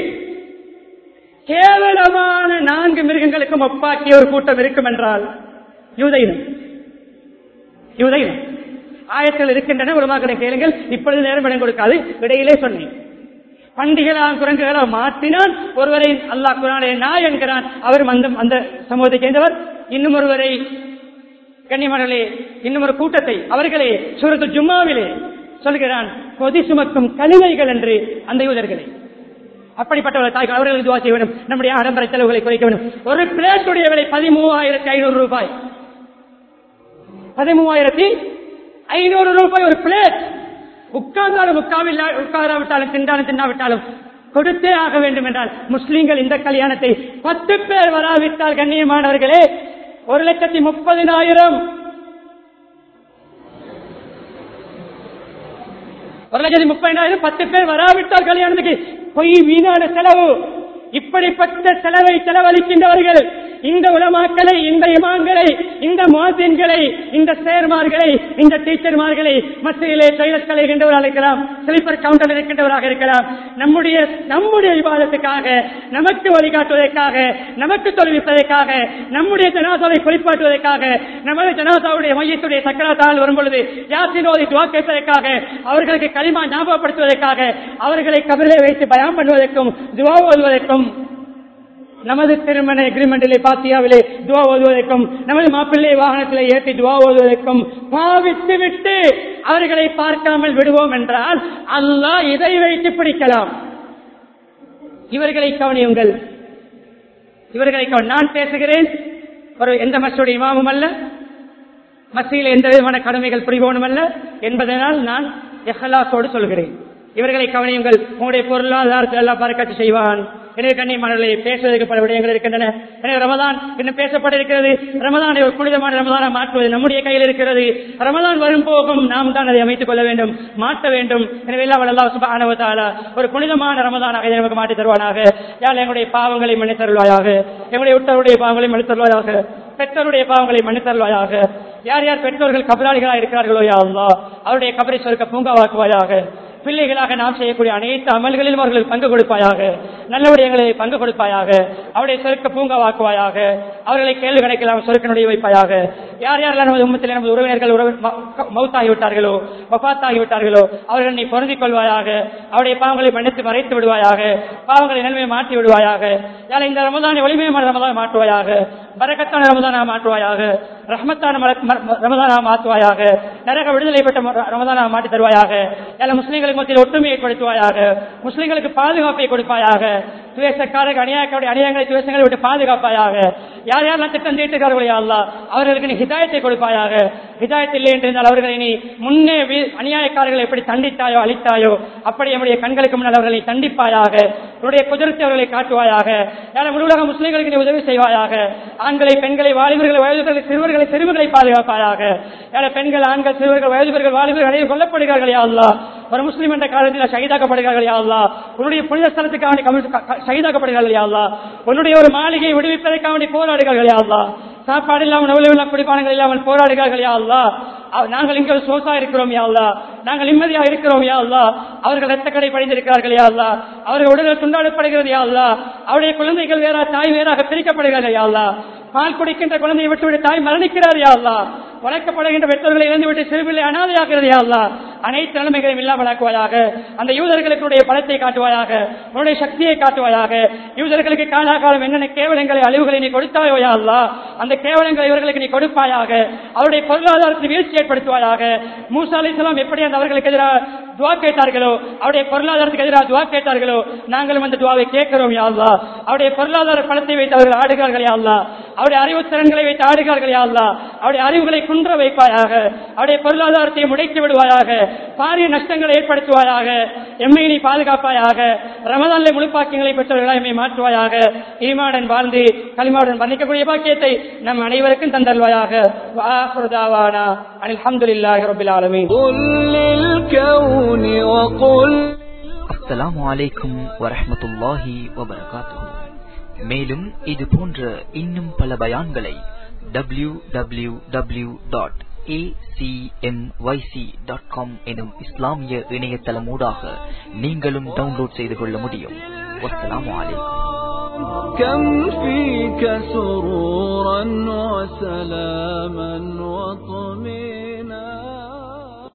கேவலமான நான்கு மிருகங்களுக்கும் ஒப்பாக்கிய ஒரு கூட்டம் இருக்கும் என்றால் யூதையினம் யூதையினம் ஆயத்தில் இருக்கின்றன ஒரு மக்களை கேளுங்கள் இப்பொழுது நேரம் இடம் கொடுக்காது இடையிலே சொன்னேன் பண்டிகைகளாக குரங்குகளாக மாற்றினான் ஒருவரை அல்லாஹ் குரானே நாய் என்கிறான் அவரும் அந்த அந்த சமூகத்தை சேர்ந்தவர் இன்னும் ஒருவரை கண்ணியமர்களே இன்னும் ஒரு கூட்டத்தை அவர்களே சூரத்து ஜும்மாவிலே சொல்கிறான் கொதி சுமக்கும் கழுதைகள் என்று அந்த யூதர்களை அப்படிப்பட்டவர்கள் தாய்கள் அவர்களுக்கு துவா செய்ய வேண்டும் நம்முடைய ஆடம்பர செலவுகளை குறைக்க வேண்டும் ஒரு பிளேட்டுடைய விலை பதிமூவாயிரத்தி ஐநூறு ரூபாய் பதிமூவாயிரத்தி ஐநூறு ரூபாய் ஒரு பிளேட் உட்கார்ந்தாலும் உட்காவில்லா உட்காராவிட்டாலும் திண்டாலும் தின்னாவிட்டாலும் கொடுத்தே ஆக வேண்டும் என்றால் முஸ்லிம்கள் இந்த கல்யாணத்தை பத்து பேர் வராவிட்டால் கண்ணியமானவர்களே ஒரு லட்சத்தி முப்பதினாயிரம் ஒரு லட்சத்தி முப்பதினாயிரம் பத்து பேர் வராவிட்டால் கல்யாணத்துக்கு பொய் வீணான செலவு இப்படிப்பட்ட செலவை செலவழிக்கின்றவர்கள் இந்த உலமாக்களை இந்த இமான்களை இந்த மாதின்களை இந்த சேர்மார்களை இந்த டீச்சர்மார்களை மத்தியிலே டொய்லெட் கலைகின்றவர் அழைக்கலாம் ஸ்லீப்பர் கவுண்டர் இருக்கின்றவராக இருக்கலாம் நம்முடைய நம்முடைய விவாதத்துக்காக நமக்கு வழிகாட்டுவதற்காக நமக்கு தொழில்விப்பதற்காக நம்முடைய ஜனாதாவை குறிப்பாட்டுவதற்காக நமது ஜனாதாவுடைய மையத்துடைய சக்கரத்தால் வரும் பொழுது யாத்தினோதை துவா கேட்பதற்காக அவர்களுக்கு களிமா ஞாபகப்படுத்துவதற்காக அவர்களை கபலை வைத்து பயம் பண்ணுவதற்கும் துவா ஓதுவதற்கும் நமது திருமண எக்ரிமெண்டிலே பாத்தியாவிலே துவா ஓதுவதற்கும் நமது மாப்பிள்ளை வாகனத்திலே ஏற்றி துவா ஓதுவதற்கும் பாவித்து விட்டு அவர்களை பார்க்காமல் விடுவோம் என்றால் அல்லாஹ் இதை வைத்து பிடிக்கலாம் இவர்களை கவனியுங்கள் இவர்களை கவனி நான் பேசுகிறேன் ஒரு எந்த மசூடைய இமாமும் அல்ல மத்தியில் எந்த விதமான கடமைகள் புரிவோனும் அல்ல என்பதனால் நான் எஹலாசோடு சொல்கிறேன் இவர்களை கவனியுங்கள் உங்களுடைய பொருளாதாரத்தில் எல்லாம் பறக்கத்து செய்வான் எனவே கண்ணியமானவர்களே பேசுவதற்கு பல விடயங்கள் இருக்கின்றன எனவே ரமதான் இன்னும் பேசப்பட இருக்கிறது ரமதானை ஒரு புனிதமான ரமதான மாற்றுவது நம்முடைய கையில் இருக்கிறது ரமதான் வரும் போகும் நாம் தான் அதை அமைத்துக் கொள்ள வேண்டும் மாற்ற வேண்டும் எனவே எல்லாம் அல்லா சுபானவத்தால ஒரு புனிதமான ரமதானாக இதை நமக்கு மாற்றி தருவானாக யாழ் எங்களுடைய பாவங்களை மன்னித்தருள்வாயாக எங்களுடைய உத்தருடைய பாவங்களை மன்னித்தருள்வாயாக பெற்றோருடைய பாவங்களை மன்னித்தருள்வாயாக யார் யார் பெற்றோர்கள் கபராளிகளாக இருக்கிறார்களோ யா அல்லாஹ் அவருடைய கபரை சொருக்க பூங்காவாக்குவாயாக பிள்ளைகளாக நாம் செய்யக்கூடிய அனைத்து அமல்களிலும் அவர்களுக்கு பங்கு கொடுப்பாயாக நல்ல விடயங்களை பங்கு கொடுப்பாயாக அவருடைய சொருக்க பூங்காவாக்குவாயாக அவர்களை கேள்வி கணக்கில் சொருக்கனுடைய வைப்பாயாக யார் யாரெல்லாம் நமது உம்மத்தில் நமது உறவினர்கள் உறவு மௌத்தாகிவிட்டார்களோ வபாத்தாகிவிட்டார்களோ அவர்கள் நீ பொருந்திக் கொள்வாயாக அவருடைய பாவங்களை மன்னித்து மறைத்து விடுவாயாக பாவங்களை நன்மையை மாற்றி விடுவாயாக யாரை இந்த ரமதானை ஒளிமயமான ரமதான மாற்றுவாயாக பரக்கத்தான ரமதானா மாற்றுவாயாக ரஹ்மத்தான மல- ம- ரமதானா மாற்றுவாயாக நரக விடுதலை பெற்ற ம- ரமதானா மாற்றி தருவாயாக எல்லா முஸ்லிம்களுக்கு மத்தியில் ஒற்றுமையை கொடுத்துவாயாக முஸ்லிம்களுக்கு பாதுகாப்பை கொடுப்பாயாக துவேசக்காரர்கள் அநியாயக்காருடைய அநியாயங்களை துவேசங்களை விட்டு பாதுகாப்பாயாக யார் யாரெல்லாம் திட்டம் தீட்டுகிறார்களோ யா அல்லாஹ் அவர்களுக்கு நீ ஹிதாயத்தை கொடுப்பாயாக ஹிதாயத் இல்லை என்று இருந்தால் அவர்களை நீ முன்னே வி- அநியாயக்காரர்களை எப்படி தண்டித்தாயோ அழித்தாயோ அப்படி நம்முடைய கண்களுக்கு முன்னால் அவர்களை தண்டிப்பாயாக உன்னுடைய குதிரத்தை அவர்களை காட்டுவாயாக யாரும் முழுவதாக முஸ்லிம்களுக்கு நீ உதவி செய்வாயாக ஆண்களை பெண்களை வாலிபர்களை வயதுகளை சிறுவர்களை சிறுவர்களை பாதுகாப்பாயாக யார பெண்கள் ஆண்கள் சிறுவர்கள் வயதுபர்கள் வாலிபர்கள் அனைவரும் கொல்லப்படுகிறார்கள் யா அல்லாஹ் ஒரு முஸ்லிம் என்ற காலத்தில் ஷகிதாக்கப்படுகிறார்கள் யா அல்லாஹ் உன்னுடைய புனித ஸ்தலத்துக்காக வேண்டி கமிழ் க- க- ஷகிதாக்கப்படுகிறார்கள் யா அல்லாஹ் உன்னுடைய ஒரு மாளிகையை விடுவிப்பதற்காக வேண்டி போராடுகிறார்கள் யா அல்லாஹ் சாப்பாடு இல்லாமல் உணவு இல்லாமல் குடிப்பானங்கள் இல்லாமல் போராடுகிறார்கள் யா அல்லாஹ் அவ- நாங்கள் இங்கே சோசா இருக்கிறோம் யா அல்லா நாங்கள் நிம்மதியாக இருக்கிறோம் யா அல்லா அவர்கள் ரத்த கடை படைந்திருக்கிறார்கள் யா அல்லா அவர்கள் உடல்கள் துண்டாடப்படுகிறது யா அல்லா அவருடைய குழந்தைகள் வேற தாய் வேறாக பிரிக்கப்படுகிறது யா அல்லா பால் குடிக்கின்ற குழந்தையை விட்டுவிட்டு தாய் மரணிக்கிறார் யா அல்லா வளர்க்கப்படுகின்ற பெற்றோர்களை இழந்துவிட்டு சிறுபிள்ளை அனாதையாகிறது யா அல்லா அனைத்து நிலைமைகளையும் இல்லாமலாக்குவாயாக அந்த யூதர்களுடைய பலத்தை காட்டுவாயாக உன்னுடைய சக்தியை காட்டுவாயாக யூதர்களுக்கு காலாகாலம் என்னென்ன கேவலங்களை அழிவுகளை நீ கொடுத்தாயோ யா அல்லா அந்த கேவலங்களை இவர்களுக்கு நீ கொடுப்பாயாக அவருடைய பொருளாதாரத்தில் வீழ்ச்சி ஏற்படுத்துவாயாக மூசா அலிஸ்லாம் எப்படி அந்த அவர்களுக்கு எதிராக துவா கேட்டார்களோ அவருடைய பொருளாதாரத்துக்கு எதிராக துவா கேட்டார்களோ நாங்களும் அந்த துவாவை கேட்கிறோம் யா அல்லா அவருடைய பொருளாதார பலத்தை வைத்து அவர்கள் ஆடுகிறார்கள் யா அல்லா அவருடைய அறிவு திறன்களை வைத்து ஆடுகிறார்கள் யா அல்லா அவருடைய அறிவுகளை குன்ற வைப்பாயாக அவருடைய பொருளாதாரத்தை முடைத்து விடுவாயாக பாரிய நஷ்டங்களை ஏற்படுத்துவாயாக எம்மை நீ பாதுகாப்பாயாக ரமதானிலே முழுப்பாக்கியங்களை பெற்றவர்களாக எம்மை மாற்றுவாயாக ஈமாடன் வாழ்ந்து களிமாவுடன் வர்ணிக்கக்கூடிய பாக்கியத்தை நம் அனைவருக்கும் தந்தல்வாயாக வாஹுதாவானா அல்ஹம்துலில்லாஹி ரப்பில் ஆலமீன் قل للكون وقل அஸ்ஸலாமு அலைக்கும் வரஹ்மத்துல்லாஹி வபரகாத்துஹு மேலும் இது போன்ற இன்னும் பல பயான்களை W W W dot dot com எனும் இஸ்லாமிய இணையதளமூடாக நீங்களும் டவுன்லோட் செய்து கொள்ள முடியும் வஸ்ஸலாமு அலைக்கும் كم فيك سرورا وسلاما وطهورا